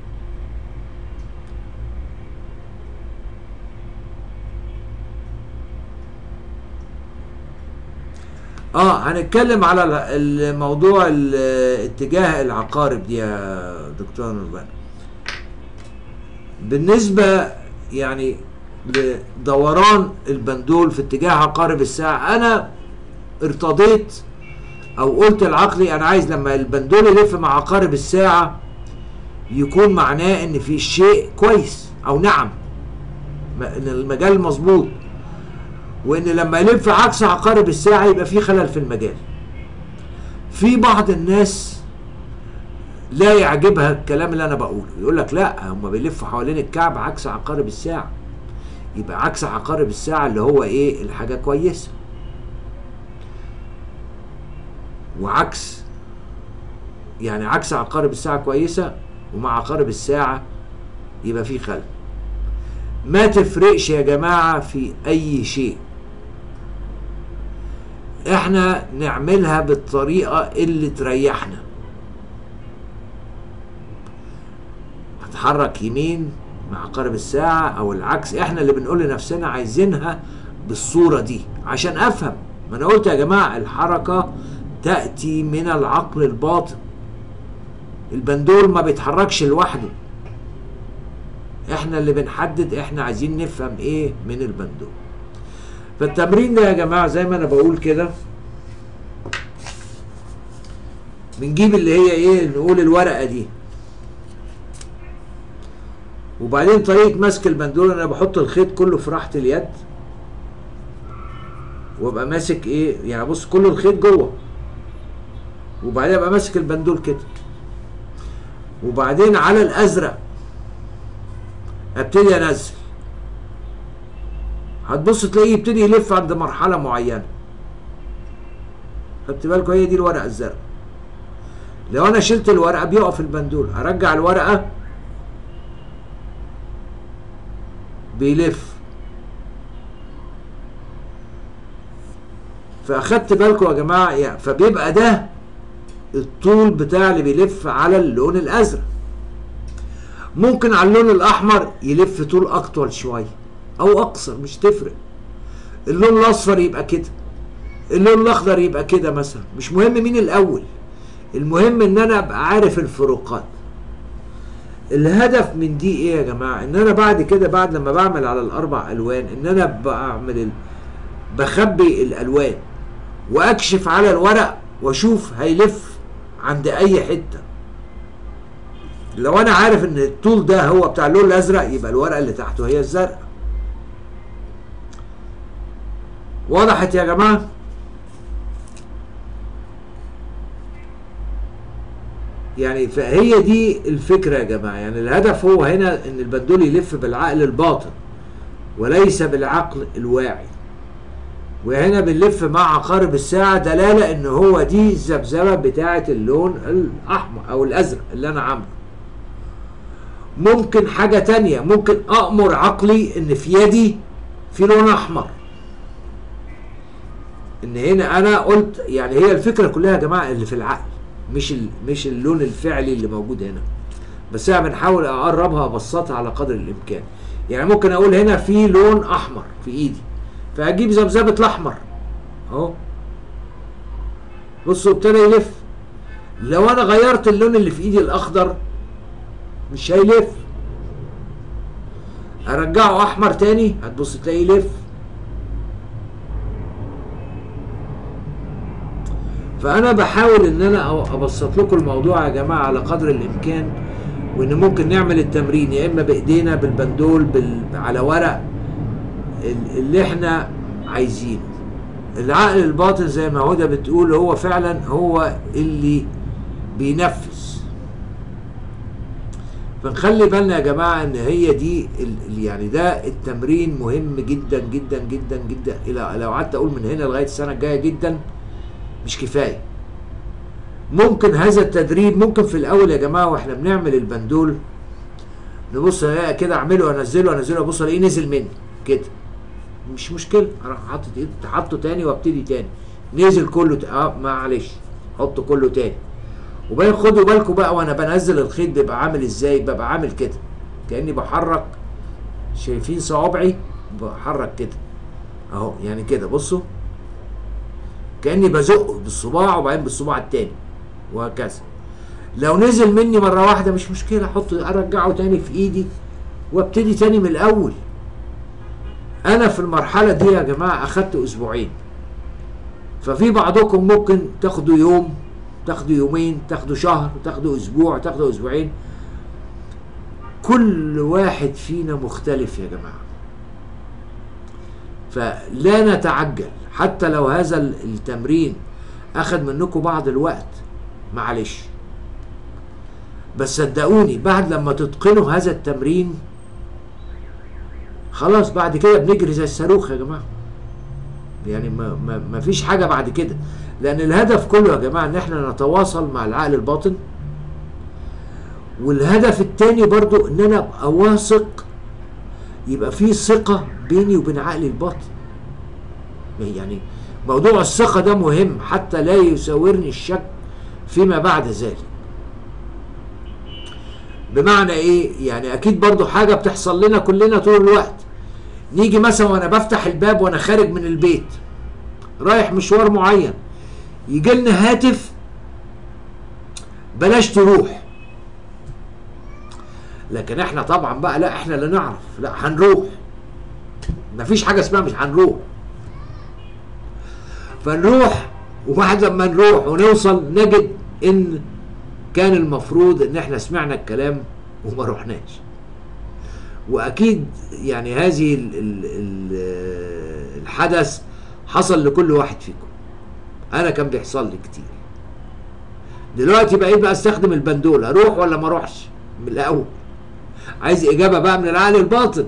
اه هنتكلم على الموضوع اتجاه العقارب دي يا دكتور نوربان بالنسبة يعني لدوران البندول في اتجاه عقارب الساعة انا ارتضيت او قلت لعقلي انا عايز لما البندول يلف مع عقارب الساعة يكون معناه ان في شيء كويس او نعم ان المجال مظبوط وان لما يلف عكس عقارب الساعة يبقى في خلل في المجال في بعض الناس لا يعجبها الكلام اللي انا بقوله يقول لك لا هم بيلفوا حوالين الكعب عكس عقارب الساعة يبقى عكس عقارب الساعة اللي هو ايه الحاجة كويسة وعكس يعني عكس عقارب الساعة كويسة ومع عقارب الساعة يبقى في خلل ما تفرقش يا جماعة في أي شيء احنا نعملها بالطريقة اللي تريحنا هتحرك يمين مع عقارب الساعة او العكس احنا اللي بنقول لنفسنا عايزينها بالصورة دي عشان افهم ما انا قلت يا جماعة الحركة تأتي من العقل الباطن البندول ما بيتحركش لوحده احنا اللي بنحدد احنا عايزين نفهم ايه من البندول فالتمرين ده يا جماعة زي ما انا بقول كده بنجيب اللي هي ايه نقول الورقة دي وبعدين طريقة مسك البندول انا بحط الخيط كله في راحة اليد وابقى ماسك ايه يعني بص كل الخيط جوه وبعدين ابقى ماسك البندول كده وبعدين على الازرق ابتدي انزل هتبص تلاقيه يبتدي يلف عند مرحله معينه خدت بالكم هي دي الورقه الزرقاء لو انا شلت الورقه بيقف البندول ارجع الورقه بيلف فاخدت بالكم يا جماعه يعني فبيبقى ده الطول بتاع اللي بيلف على اللون الازرق ممكن على اللون الاحمر يلف طول اطول شويه او اقصر مش تفرق اللون الاصفر يبقى كده اللون الاخضر يبقى كده مثلا مش مهم مين الاول المهم ان انا ابقى عارف الفروقات الهدف من دي ايه يا جماعه ان انا بعد كده بعد لما بعمل على الاربع الوان ان انا بعمل ال... بخبي الالوان واكشف على الورق واشوف هيلف عند اي حته لو انا عارف ان الطول ده هو بتاع اللون الازرق يبقى الورقه اللي تحته هي الزرقاء وضحت يا جماعه يعني فهي دي الفكره يا جماعه يعني الهدف هو هنا ان البندول يلف بالعقل الباطن وليس بالعقل الواعي وهنا بنلف مع عقارب الساعة دلالة ان هو دي الذبذبة بتاعة اللون الاحمر او الازرق اللي انا عامله ممكن حاجة تانية ممكن أأمر عقلي إن في يدي في لون أحمر إن هنا أنا قلت يعني هي الفكرة كلها يا جماعة اللي في العقل مش ال مش اللون الفعلي اللي موجود هنا بس أنا بنحاول أقربها أبسطها على قدر الإمكان يعني ممكن أقول هنا في لون أحمر في إيدي فأجيب ذبذبة الأحمر أهو بصوا ابتدى يلف لو أنا غيرت اللون اللي في إيدي الأخضر مش هيلف ارجعه احمر تاني هتبص تلاقيه يلف فانا بحاول ان انا ابسط لكم الموضوع يا جماعه على قدر الامكان وان ممكن نعمل التمرين يا اما بايدينا بالبندول بال... على ورق اللي احنا عايزينه العقل الباطن زي ما هدى بتقول هو فعلا هو اللي بينفذ فنخلي بالنا يا جماعه ان هي دي يعني ده التمرين مهم جدا جدا جدا جدا الى لو قعدت اقول من هنا لغايه السنه الجايه جدا مش كفايه ممكن هذا التدريب ممكن في الاول يا جماعه واحنا بنعمل البندول نبص الاقي كده اعمله انزله انزله ابص الاقيه نزل مني كده مش مشكله اروح حاطط حاطه تاني وابتدي تاني نزل كله اه معلش حطه كله تاني وبعدين خدوا بالكم بقى وانا بنزل الخيط بيبقى عامل ازاي ببقى عامل كده كاني بحرك شايفين صوابعي بحرك كده اهو يعني كده بصوا كاني بزقه بالصباع وبعدين بالصباع التاني وهكذا لو نزل مني مره واحده مش مشكله احطه ارجعه تاني في ايدي وابتدي تاني من الاول انا في المرحله دي يا جماعه اخدت اسبوعين ففي بعضكم ممكن تاخدوا يوم تاخدوا يومين تاخدوا شهر تاخدوا اسبوع تاخدوا اسبوعين كل واحد فينا مختلف يا جماعه فلا نتعجل حتى لو هذا التمرين اخذ منكم بعض الوقت معلش بس صدقوني بعد لما تتقنوا هذا التمرين خلاص بعد كده بنجري زي الصاروخ يا جماعه يعني ما, ما, ما فيش حاجه بعد كده لان الهدف كله يا جماعه ان احنا نتواصل مع العقل الباطن والهدف التاني برضو ان انا ابقى واثق يبقى في ثقه بيني وبين عقلي الباطن يعني موضوع الثقه ده مهم حتى لا يساورني الشك فيما بعد ذلك بمعنى ايه يعني اكيد برضو حاجه بتحصل لنا كلنا طول الوقت نيجي مثلا وانا بفتح الباب وانا خارج من البيت رايح مشوار معين يجي لنا هاتف بلاش تروح لكن احنا طبعا بقى لا احنا اللي نعرف لا هنروح مفيش حاجه اسمها مش هنروح فنروح وبعد لما نروح ونوصل نجد ان كان المفروض ان احنا سمعنا الكلام وما رحناش واكيد يعني هذه ال ال ال الحدث حصل لكل واحد فيكم انا كان بيحصل لي كتير دلوقتي بقيت بقى استخدم البندول اروح ولا ما اروحش من الاول عايز اجابه بقى من العقل الباطن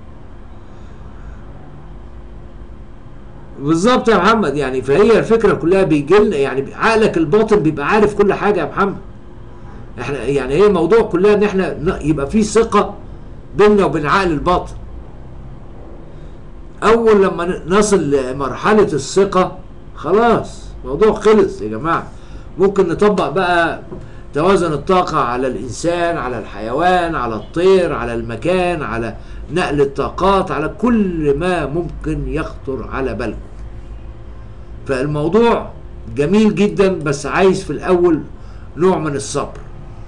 بالظبط يا محمد يعني فهي الفكره كلها بيجي لنا يعني عقلك الباطن بيبقى عارف كل حاجه يا محمد احنا يعني هي الموضوع كلها ان احنا يبقى في ثقه بيننا وبين العقل الباطن اول لما نصل لمرحله الثقه خلاص موضوع خلص يا جماعه ممكن نطبق بقى توازن الطاقة على الإنسان على الحيوان على الطير على المكان على نقل الطاقات على كل ما ممكن يخطر على بالكم فالموضوع جميل جدا بس عايز في الأول نوع من الصبر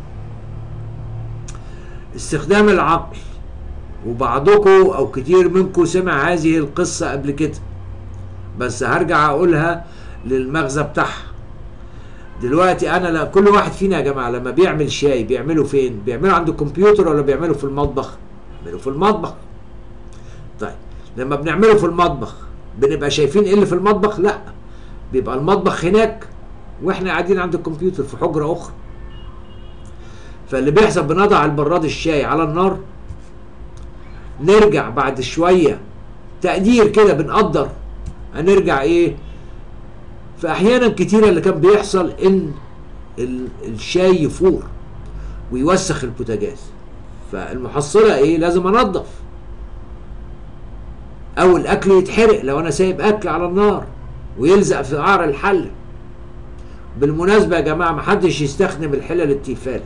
استخدام العقل وبعضكم أو كتير منكم سمع هذه القصة قبل كده بس هرجع أقولها للمغزى بتاعها دلوقتي انا لا كل واحد فينا يا جماعه لما بيعمل شاي بيعمله فين بيعمله عند الكمبيوتر ولا بيعمله في المطبخ بيعمله في المطبخ طيب لما بنعمله في المطبخ بنبقى شايفين ايه اللي في المطبخ لا بيبقى المطبخ هناك واحنا قاعدين عند الكمبيوتر في حجره اخرى فاللي بيحصل بنضع البراد الشاي على النار نرجع بعد شويه تقدير كده بنقدر هنرجع ايه فاحيانا كتيره اللي كان بيحصل ان ال- الشاي يفور ويوسخ البوتاجاز فالمحصله ايه لازم انضف او الاكل يتحرق لو انا سايب اكل على النار ويلزق في قعر الحله بالمناسبه يا جماعه محدش يستخدم الحلل التيفال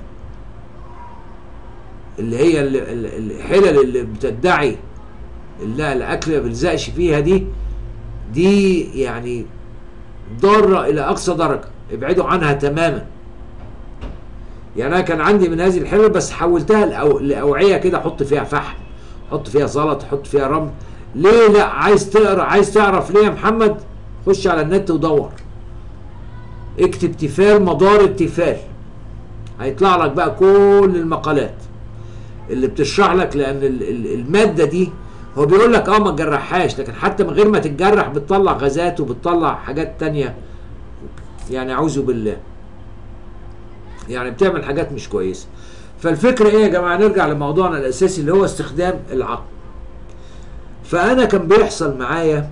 اللي هي ال- ال- الحلل اللي بتدعي لا الاكل ما بيلزقش فيها دي دي يعني ضاره الى اقصى درجه ابعدوا عنها تماما يعني انا كان عندي من هذه الحلل بس حولتها لأو... لاوعيه كده احط فيها فحم احط فيها زلط احط فيها رمل ليه لا عايز تقرا عايز تعرف ليه يا محمد خش على النت ودور اكتب تيفال مدار التيفال هيطلع لك بقى كل المقالات اللي بتشرح لك لان ال- ال- الماده دي هو بيقول لك اه ما تجرحهاش لكن حتى من غير ما تتجرح بتطلع غازات وبتطلع حاجات تانية يعني اعوذ بالله يعني بتعمل حاجات مش كويسه فالفكره ايه يا جماعه نرجع لموضوعنا الاساسي اللي هو استخدام العقل فانا كان بيحصل معايا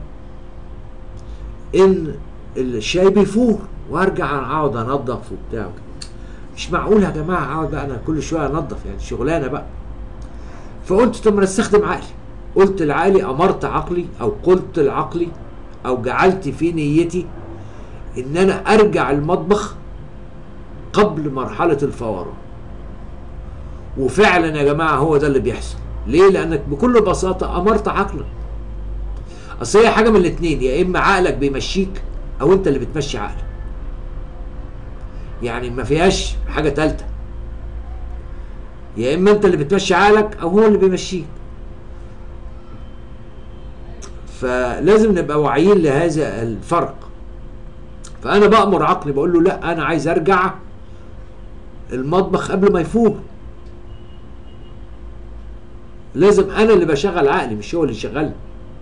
ان الشاي بيفور وارجع اقعد انضف وبتاع وكده. مش معقول يا جماعه اقعد بقى انا كل شويه انضف يعني شغلانه بقى فقلت طب ما استخدم عقلي قلت لعقلي امرت عقلي او قلت لعقلي او جعلت في نيتي ان انا ارجع المطبخ قبل مرحله الفوران وفعلا يا جماعه هو ده اللي بيحصل ليه لانك بكل بساطه امرت عقلك اصل هي حاجه من الاثنين يا اما عقلك بيمشيك او انت اللي بتمشي عقلك يعني ما فيهاش حاجه ثالثه يا اما انت اللي بتمشي عقلك او هو اللي بيمشيك فلازم نبقى واعيين لهذا الفرق فانا بامر عقلي بقول له لا انا عايز ارجع المطبخ قبل ما يفور لازم انا اللي بشغل عقلي مش هو اللي شغلني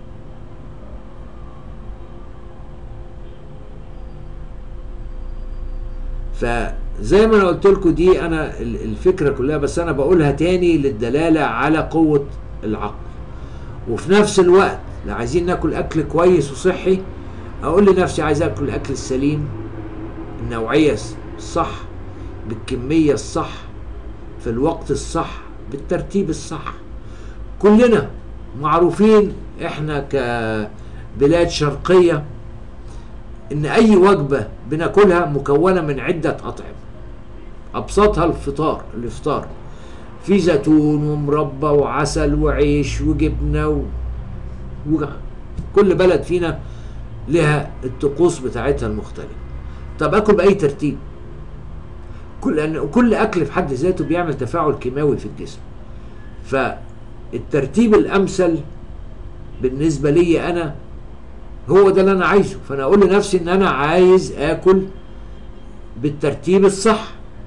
فزي ما انا قلت لكم دي انا ال- الفكره كلها بس انا بقولها تاني للدلاله على قوه العقل وفي نفس الوقت لو عايزين ناكل اكل كويس وصحي اقول لنفسي عايز اكل الاكل السليم النوعيه الصح بالكميه الصح في الوقت الصح بالترتيب الصح كلنا معروفين احنا كبلاد شرقيه ان اي وجبه بناكلها مكونه من عده اطعمه ابسطها الفطار الافطار في زيتون ومربى وعسل وعيش وجبنه و... و... كل بلد فينا لها الطقوس بتاعتها المختلفه طب اكل باي ترتيب كل لان كل اكل في حد ذاته بيعمل تفاعل كيماوي في الجسم فالترتيب الامثل بالنسبه لي انا هو ده اللي انا عايزه فانا اقول لنفسي ان انا عايز اكل بالترتيب الصح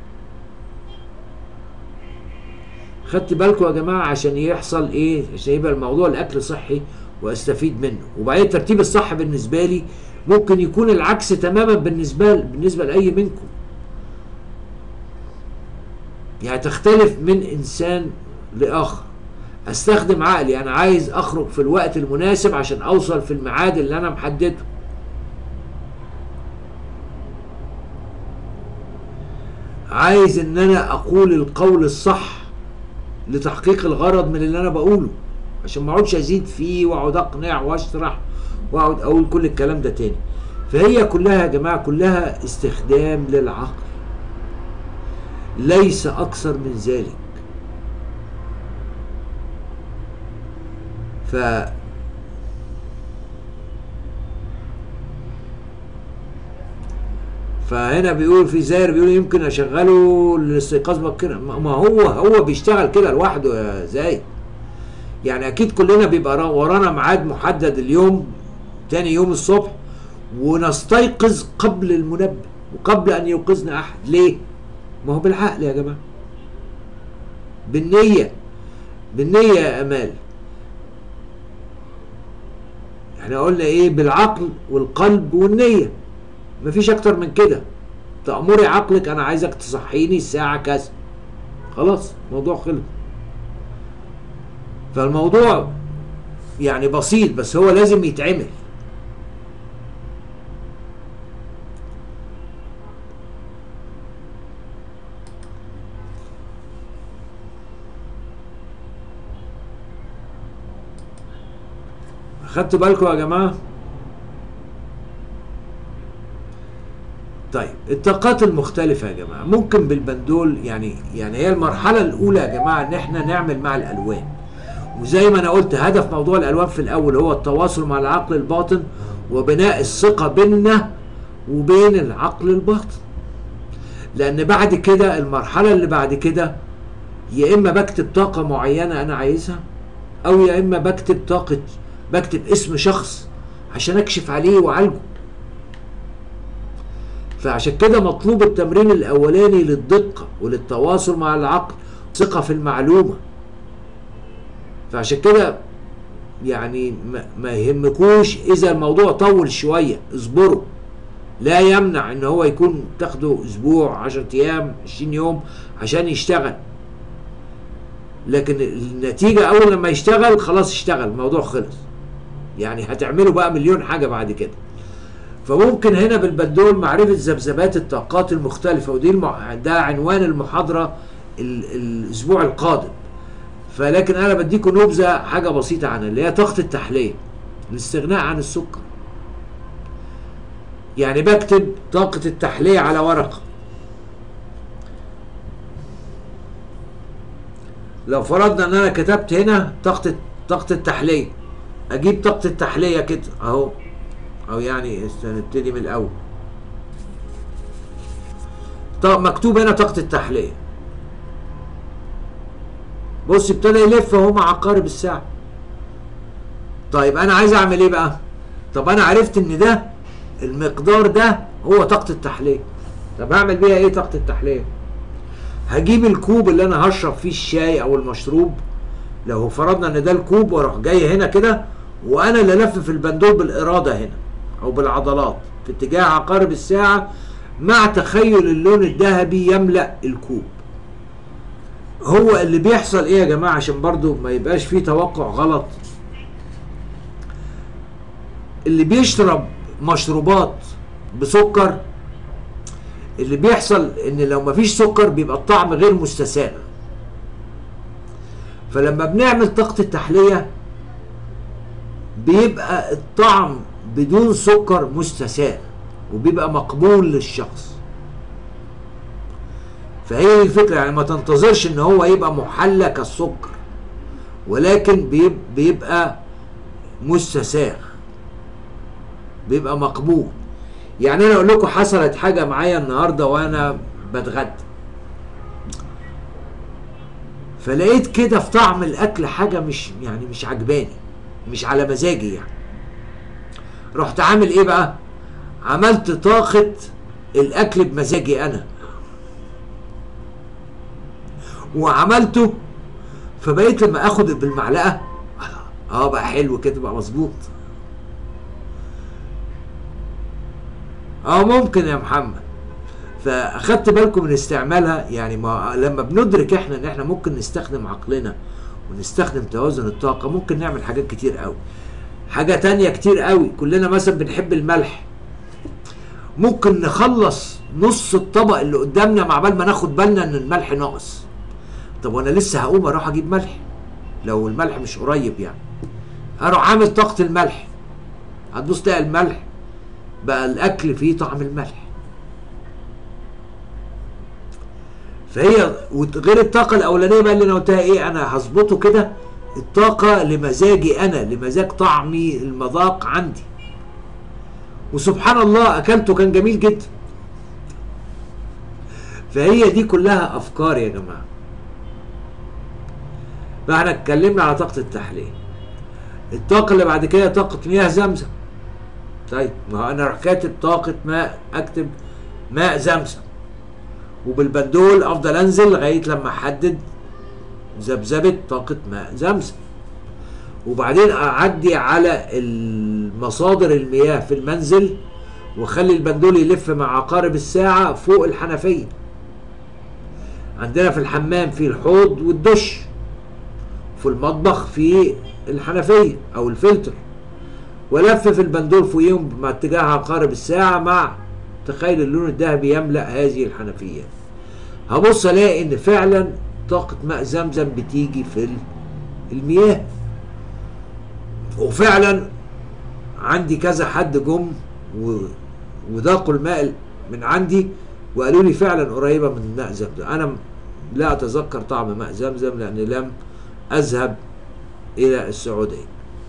خدت بالكم يا جماعه عشان يحصل ايه عشان يبقى الموضوع الاكل صحي واستفيد منه وبعدين الترتيب الصح بالنسبه لي ممكن يكون العكس تماما بالنسبه بالنسبه لاي منكم يعني تختلف من انسان لاخر استخدم عقلي انا عايز اخرج في الوقت المناسب عشان اوصل في الميعاد اللي انا محدده عايز ان انا اقول القول الصح لتحقيق الغرض من اللي انا بقوله عشان ما اقعدش ازيد فيه واقعد اقنع واشرح واقعد اقول كل الكلام ده تاني فهي كلها يا جماعه كلها استخدام للعقل ليس اكثر من ذلك ف فهنا بيقول في زاير بيقول يمكن اشغله للاستيقاظ بكره ما هو هو بيشتغل كده لوحده يا زايد يعني اكيد كلنا بيبقى ورانا ميعاد محدد اليوم تاني يوم الصبح ونستيقظ قبل المنبه وقبل ان يوقظنا احد ليه ما هو بالعقل يا جماعه بالنيه بالنيه يا امال احنا قلنا ايه بالعقل والقلب والنيه مفيش اكتر من كده تأمري عقلك انا عايزك تصحيني الساعة كذا خلاص الموضوع خلص فالموضوع يعني بسيط بس هو لازم يتعمل خدتوا بالكم يا جماعه طيب الطاقات المختلفة يا جماعة ممكن بالبندول يعني يعني هي المرحلة الأولى يا جماعة إن إحنا نعمل مع الألوان وزي ما أنا قلت هدف موضوع الألوان في الأول هو التواصل مع العقل الباطن وبناء الثقة بيننا وبين العقل الباطن لأن بعد كده المرحلة اللي بعد كده يا إما بكتب طاقة معينة أنا عايزها أو يا إما بكتب طاقة بكتب اسم شخص عشان أكشف عليه وأعالجه فعشان كده مطلوب التمرين الاولاني للدقه وللتواصل مع العقل ثقه في المعلومه فعشان كده يعني ما يهمكوش اذا الموضوع طول شويه اصبروا لا يمنع ان هو يكون تاخده اسبوع 10 ايام 20 يوم عشان يشتغل لكن النتيجه اول لما يشتغل خلاص اشتغل الموضوع خلص يعني هتعملوا بقى مليون حاجه بعد كده فممكن هنا بالبندول معرفة ذبذبات الطاقات المختلفة ودي المع... ده عنوان المحاضرة ال... الأسبوع القادم فلكن أنا بديكم نبذة حاجة بسيطة عنها اللي هي طاقة التحلية الاستغناء عن السكر يعني بكتب طاقة التحلية على ورقة لو فرضنا ان انا كتبت هنا طاقة طاقة التحلية اجيب طاقة التحلية كده اهو او يعني نبتدي من الاول طب مكتوب هنا طاقة التحلية بص ابتدى يلف اهو مع عقارب الساعة طيب انا عايز اعمل ايه بقى طب انا عرفت ان ده المقدار ده هو طاقة التحلية طب هعمل بيها ايه طاقة التحلية هجيب الكوب اللي انا هشرب فيه الشاي او المشروب لو فرضنا ان ده الكوب واروح جاي هنا كده وانا اللي الف البندول بالاراده هنا او بالعضلات في اتجاه عقارب الساعه مع تخيل اللون الذهبي يملا الكوب هو اللي بيحصل ايه يا جماعه عشان برضو ما يبقاش فيه توقع غلط اللي بيشرب مشروبات بسكر اللي بيحصل ان لو مفيش سكر بيبقى الطعم غير مستساغ فلما بنعمل طاقة التحلية بيبقى الطعم بدون سكر مستساغ وبيبقى مقبول للشخص فهي الفكرة يعني ما تنتظرش ان هو يبقى محلى كالسكر ولكن بيبقى مستساغ بيبقى مقبول يعني انا اقول لكم حصلت حاجه معايا النهارده وانا بتغدى فلقيت كده في طعم الاكل حاجه مش يعني مش عجباني مش على مزاجي يعني رحت عامل ايه بقى عملت طاقه الاكل بمزاجي انا وعملته فبقيت لما اخد بالمعلقه اه بقى حلو كده بقى مظبوط اه ممكن يا محمد فاخدت بالكم من استعمالها يعني ما لما بندرك احنا ان احنا ممكن نستخدم عقلنا ونستخدم توازن الطاقة ممكن نعمل حاجات كتير قوي حاجة تانية كتير قوي كلنا مثلا بنحب الملح ممكن نخلص نص الطبق اللي قدامنا مع بال ما ناخد بالنا ان الملح ناقص طب وانا لسه هقوم اروح اجيب ملح لو الملح مش قريب يعني اروح عامل طاقة الملح هتبص تلاقي الملح بقى الاكل فيه طعم الملح فهي غير الطاقة الأولانية بقى اللي أنا قلتها إيه أنا هظبطه كده الطاقة لمزاجي أنا لمزاج طعمي المذاق عندي وسبحان الله أكلته كان جميل جدا فهي دي كلها أفكار يا جماعة فاحنا اتكلمنا على طاقة التحلية الطاقة اللي بعد كده طاقة مياه زمزم طيب ما هو انا اروح كاتب طاقة ماء اكتب ماء زمزم وبالبندول افضل انزل لغاية لما احدد ذبذبة طاقة ماء زمزم وبعدين اعدي على المصادر المياه في المنزل واخلي البندول يلف مع عقارب الساعة فوق الحنفية عندنا في الحمام في الحوض والدش في المطبخ في الحنفيه او الفلتر ولفف البندول فوقيهم مع اتجاه عقارب الساعه مع تخيل اللون الذهبي يملا هذه الحنفيات هبص الاقي ان فعلا طاقه ماء زمزم بتيجي في المياه وفعلا عندي كذا حد جم و... وذاقوا الماء من عندي وقالوا لي فعلا قريبه من ماء زمزم انا لا اتذكر طعم ماء زمزم لاني لم اذهب الى السعوديه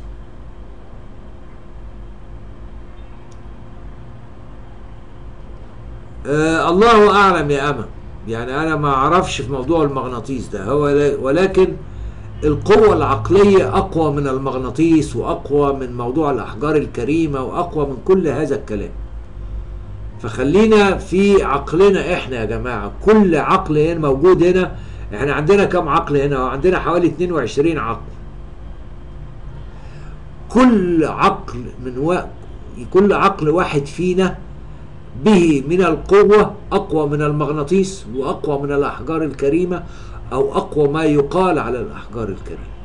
آه الله اعلم يا اما يعني انا ما اعرفش في موضوع المغناطيس ده هو ولكن القوة العقلية أقوى من المغناطيس وأقوى من موضوع الأحجار الكريمة وأقوى من كل هذا الكلام فخلينا في عقلنا إحنا يا جماعة كل عقل هنا موجود هنا إحنا عندنا كم عقل هنا عندنا حوالي 22 عقل كل عقل من و... كل عقل واحد فينا به من القوة أقوى من المغناطيس وأقوى من الأحجار الكريمة أو أقوى ما يقال على الأحجار الكريمة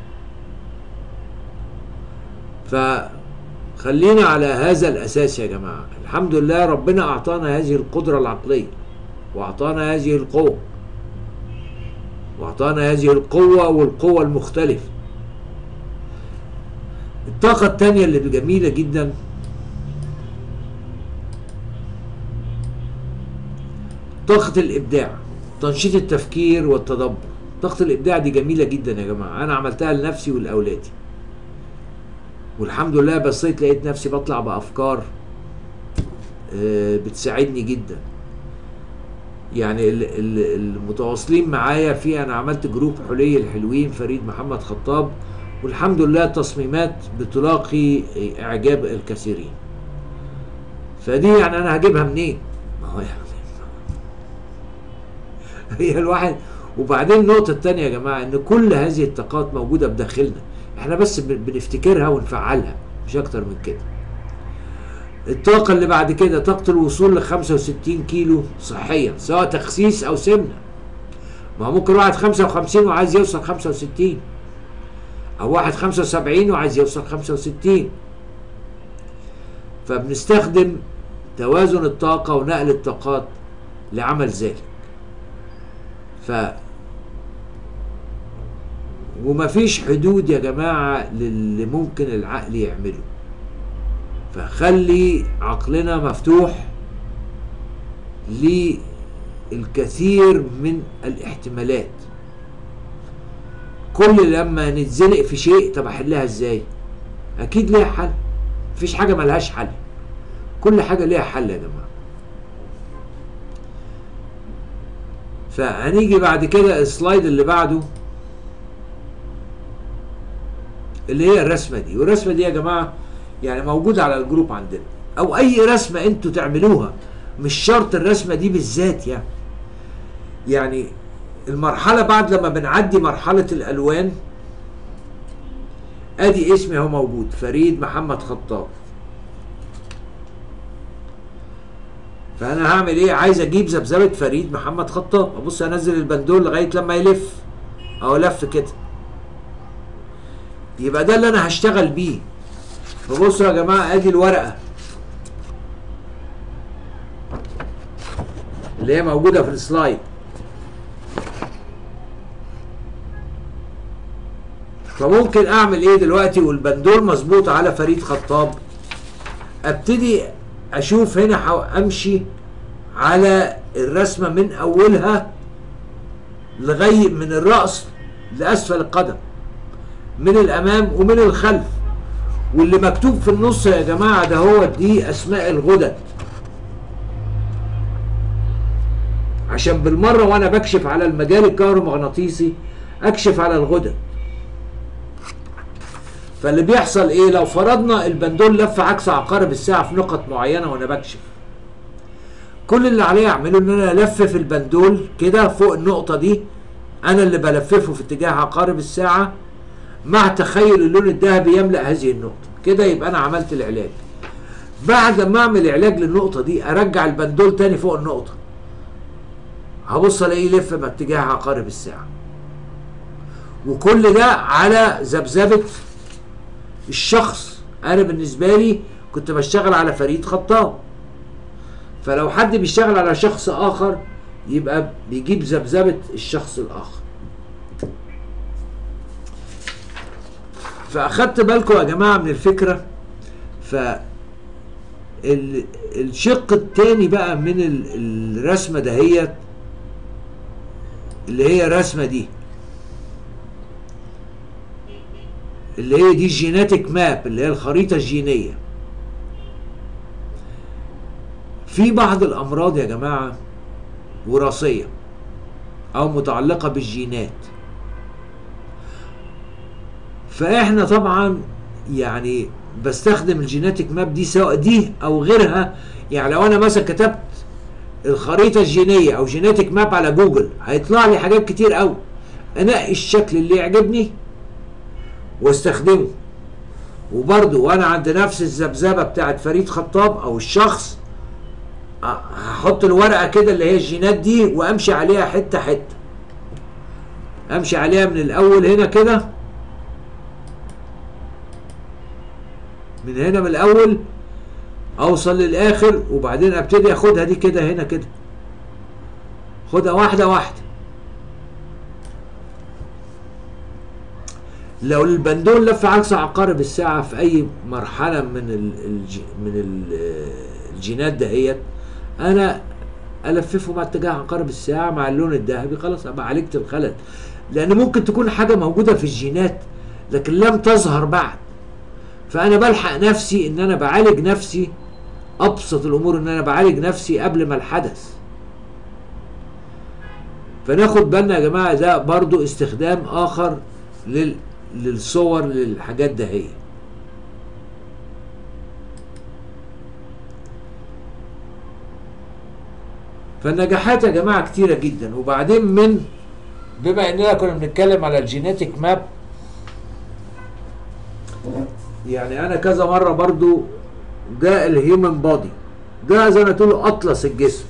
فخلينا على هذا الأساس يا جماعة الحمد لله ربنا أعطانا هذه القدرة العقلية وأعطانا هذه القوة وأعطانا هذه القوة والقوة المختلفة الطاقة التانية اللي جميلة جدا طاقة الإبداع تنشيط التفكير والتدبر طاقة الإبداع دي جميلة جدا يا جماعة أنا عملتها لنفسي ولأولادي والحمد لله بصيت لقيت نفسي بطلع بأفكار بتساعدني جدا يعني المتواصلين معايا في أنا عملت جروب حلي الحلوين فريد محمد خطاب والحمد لله تصميمات بتلاقي إعجاب الكثيرين فدي يعني أنا هجيبها منين؟ ما هو يعني هي الواحد وبعدين النقطة التانية يا جماعة إن كل هذه الطاقات موجودة بداخلنا إحنا بس بنفتكرها ونفعلها مش أكتر من كده الطاقة اللي بعد كده طاقة الوصول ل 65 كيلو صحيا سواء تخسيس أو سمنة ما هو ممكن واحد 55 وعايز يوصل 65 أو واحد 75 وعايز يوصل 65 فبنستخدم توازن الطاقة ونقل الطاقات لعمل ذلك ف ومفيش حدود يا جماعة للي ممكن العقل يعمله فخلي عقلنا مفتوح للكثير من الاحتمالات كل لما نتزنق في شيء طب احلها ازاي اكيد ليها حل مفيش حاجة ملهاش حل كل حاجة ليها حل يا جماعة فهنيجي بعد كده السلايد اللي بعده اللي هي الرسمه دي والرسمه دي يا جماعه يعني موجوده على الجروب عندنا او اي رسمه انتوا تعملوها مش شرط الرسمه دي بالذات يعني يعني المرحله بعد لما بنعدي مرحله الالوان ادي اسمي اهو موجود فريد محمد خطاب فانا هعمل ايه عايز اجيب ذبذبه فريد محمد خطاب ابص انزل البندول لغايه لما يلف او لف كده يبقى ده اللي انا هشتغل بيه فبصوا يا جماعه ادي الورقه اللي هي موجوده في السلايد فممكن اعمل ايه دلوقتي والبندول مظبوط على فريد خطاب ابتدي اشوف هنا امشي على الرسمه من اولها لغايه من الراس لاسفل القدم من الامام ومن الخلف واللي مكتوب في النص يا جماعه ده هو دي اسماء الغدد عشان بالمره وانا بكشف على المجال الكهرومغناطيسي اكشف على الغدد فاللي بيحصل ايه لو فرضنا البندول لف عكس عقارب الساعه في نقط معينه وانا بكشف كل اللي عليا اعمله ان انا الفف البندول كده فوق النقطه دي انا اللي بلففه في اتجاه عقارب الساعه مع تخيل اللون الذهبي يملا هذه النقطه كده يبقى انا عملت العلاج بعد ما اعمل علاج للنقطه دي ارجع البندول تاني فوق النقطه هبص الاقيه يلف باتجاه عقارب الساعه وكل ده على ذبذبه الشخص انا بالنسبه لي كنت بشتغل على فريد خطاب فلو حد بيشتغل على شخص اخر يبقى بيجيب ذبذبه الشخص الاخر فاخدت بالكم يا جماعه من الفكره ف ال- الشق التاني بقى من ال- الرسمه دهيت اللي هي الرسمه دي اللي هي دي الجيناتيك ماب اللي هي الخريطه الجينيه في بعض الامراض يا جماعه وراثيه او متعلقه بالجينات فاحنا طبعا يعني بستخدم الجيناتيك ماب دي سواء دي او غيرها يعني لو انا مثلا كتبت الخريطه الجينيه او جيناتيك ماب على جوجل هيطلع لي حاجات كتير قوي انقي الشكل اللي يعجبني واستخدمه وبرضه وانا عند نفس الذبذبه بتاعت فريد خطاب او الشخص أ- هحط الورقه كده اللي هي الجينات دي وامشي عليها حته حته امشي عليها من الاول هنا كده من هنا من الاول اوصل للاخر وبعدين ابتدي اخدها دي كده هنا كده خدها واحده واحده لو البندول لف عكس عقارب الساعة في أي مرحلة من ال الج من ال الجينات دهيت أنا ألففه مع اتجاه عقارب الساعة مع اللون الذهبي خلاص أبقى عالجت الخلل لأن ممكن تكون حاجة موجودة في الجينات لكن لم تظهر بعد فأنا بلحق نفسي إن أنا بعالج نفسي أبسط الأمور إن أنا بعالج نفسي قبل ما الحدث فناخد بالنا يا جماعة ده برضو استخدام آخر لل للصور للحاجات ده هي فالنجاحات يا جماعة كتيرة جدا وبعدين من بما اننا كنا بنتكلم على الجينيتك ماب يعني انا كذا مرة برضو جاء الهيومن بودي ده زي ما تقولوا اطلس الجسم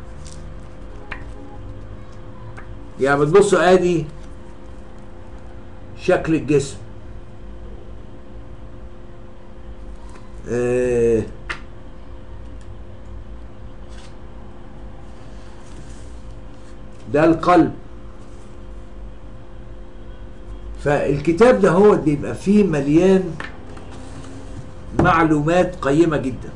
يعني بتبصوا ادي شكل الجسم آه ده القلب فالكتاب ده هو بيبقى فيه مليان معلومات قيمة جدا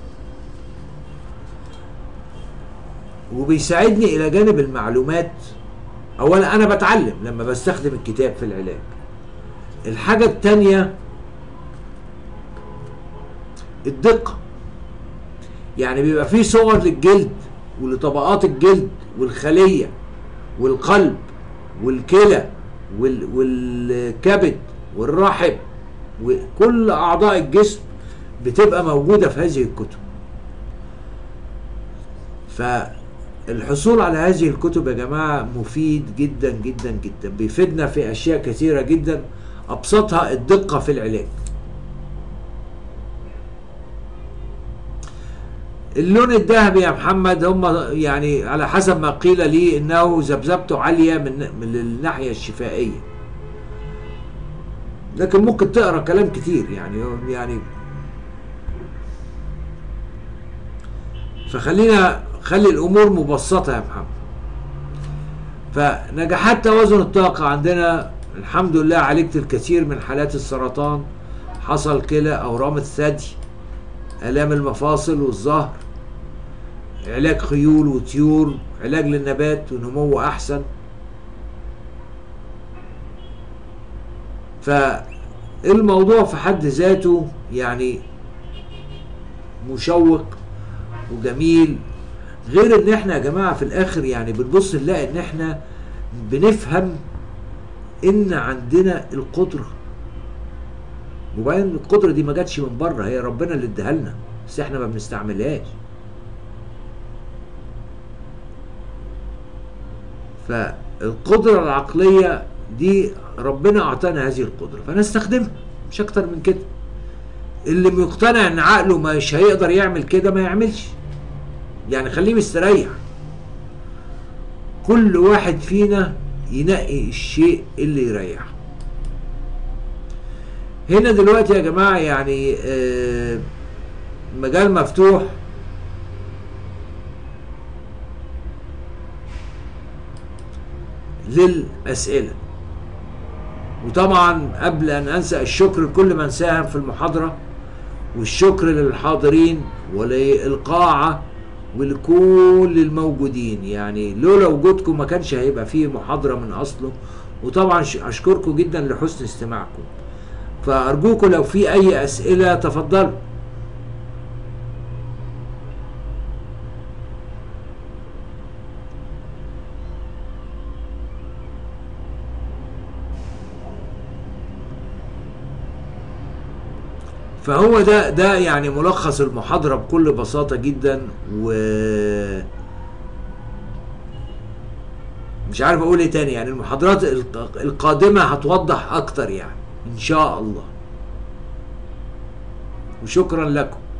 وبيساعدني إلى جانب المعلومات أولا أنا بتعلم لما بستخدم الكتاب في العلاج الحاجة التانية الدقة يعني بيبقى فيه صور للجلد ولطبقات الجلد والخلية والقلب والكلى وال والكبد والرحم وكل أعضاء الجسم بتبقى موجودة في هذه الكتب فالحصول على هذه الكتب يا جماعة مفيد جدا جدا جدا بيفيدنا في أشياء كثيرة جدا ابسطها الدقه في العلاج اللون الذهبي يا محمد هم يعني على حسب ما قيل لي انه ذبذبته عاليه من من الناحيه الشفائيه لكن ممكن تقرا كلام كتير يعني يعني فخلينا خلي الامور مبسطه يا محمد فنجاحات توازن الطاقه عندنا الحمد لله عالجت الكثير من حالات السرطان حصل كلى اورام الثدي الام المفاصل والظهر علاج خيول وطيور علاج للنبات ونمو احسن فالموضوع في حد ذاته يعني مشوق وجميل غير ان احنا يا جماعه في الاخر يعني بنبص نلاقي ان احنا بنفهم ان عندنا القدره وبعدين القدره دي ما جاتش من بره هي ربنا اللي اداها لنا بس احنا ما بنستعملهاش فالقدره العقليه دي ربنا اعطانا هذه القدره فنستخدمها مش اكتر من كده اللي مقتنع ان عقله مش هيقدر يعمل كده ما يعملش يعني خليه مستريح كل واحد فينا ينقي الشيء اللي يريحه هنا دلوقتي يا جماعة يعني آه، مجال مفتوح للأسئلة وطبعا قبل أن أنسى الشكر لكل من ساهم في المحاضرة والشكر للحاضرين وللقاعة ولكل الموجودين يعني لولا وجودكم ما كانش هيبقى فيه محاضرة من أصله وطبعا ش- أشكركم جدا لحسن استماعكم فأرجوكم لو في أي أسئلة تفضلوا فهو ده ده يعني ملخص المحاضرة بكل بساطة جدا و مش عارف اقول ايه تاني يعني المحاضرات الق- القادمة هتوضح اكتر يعني ان شاء الله وشكرا لكم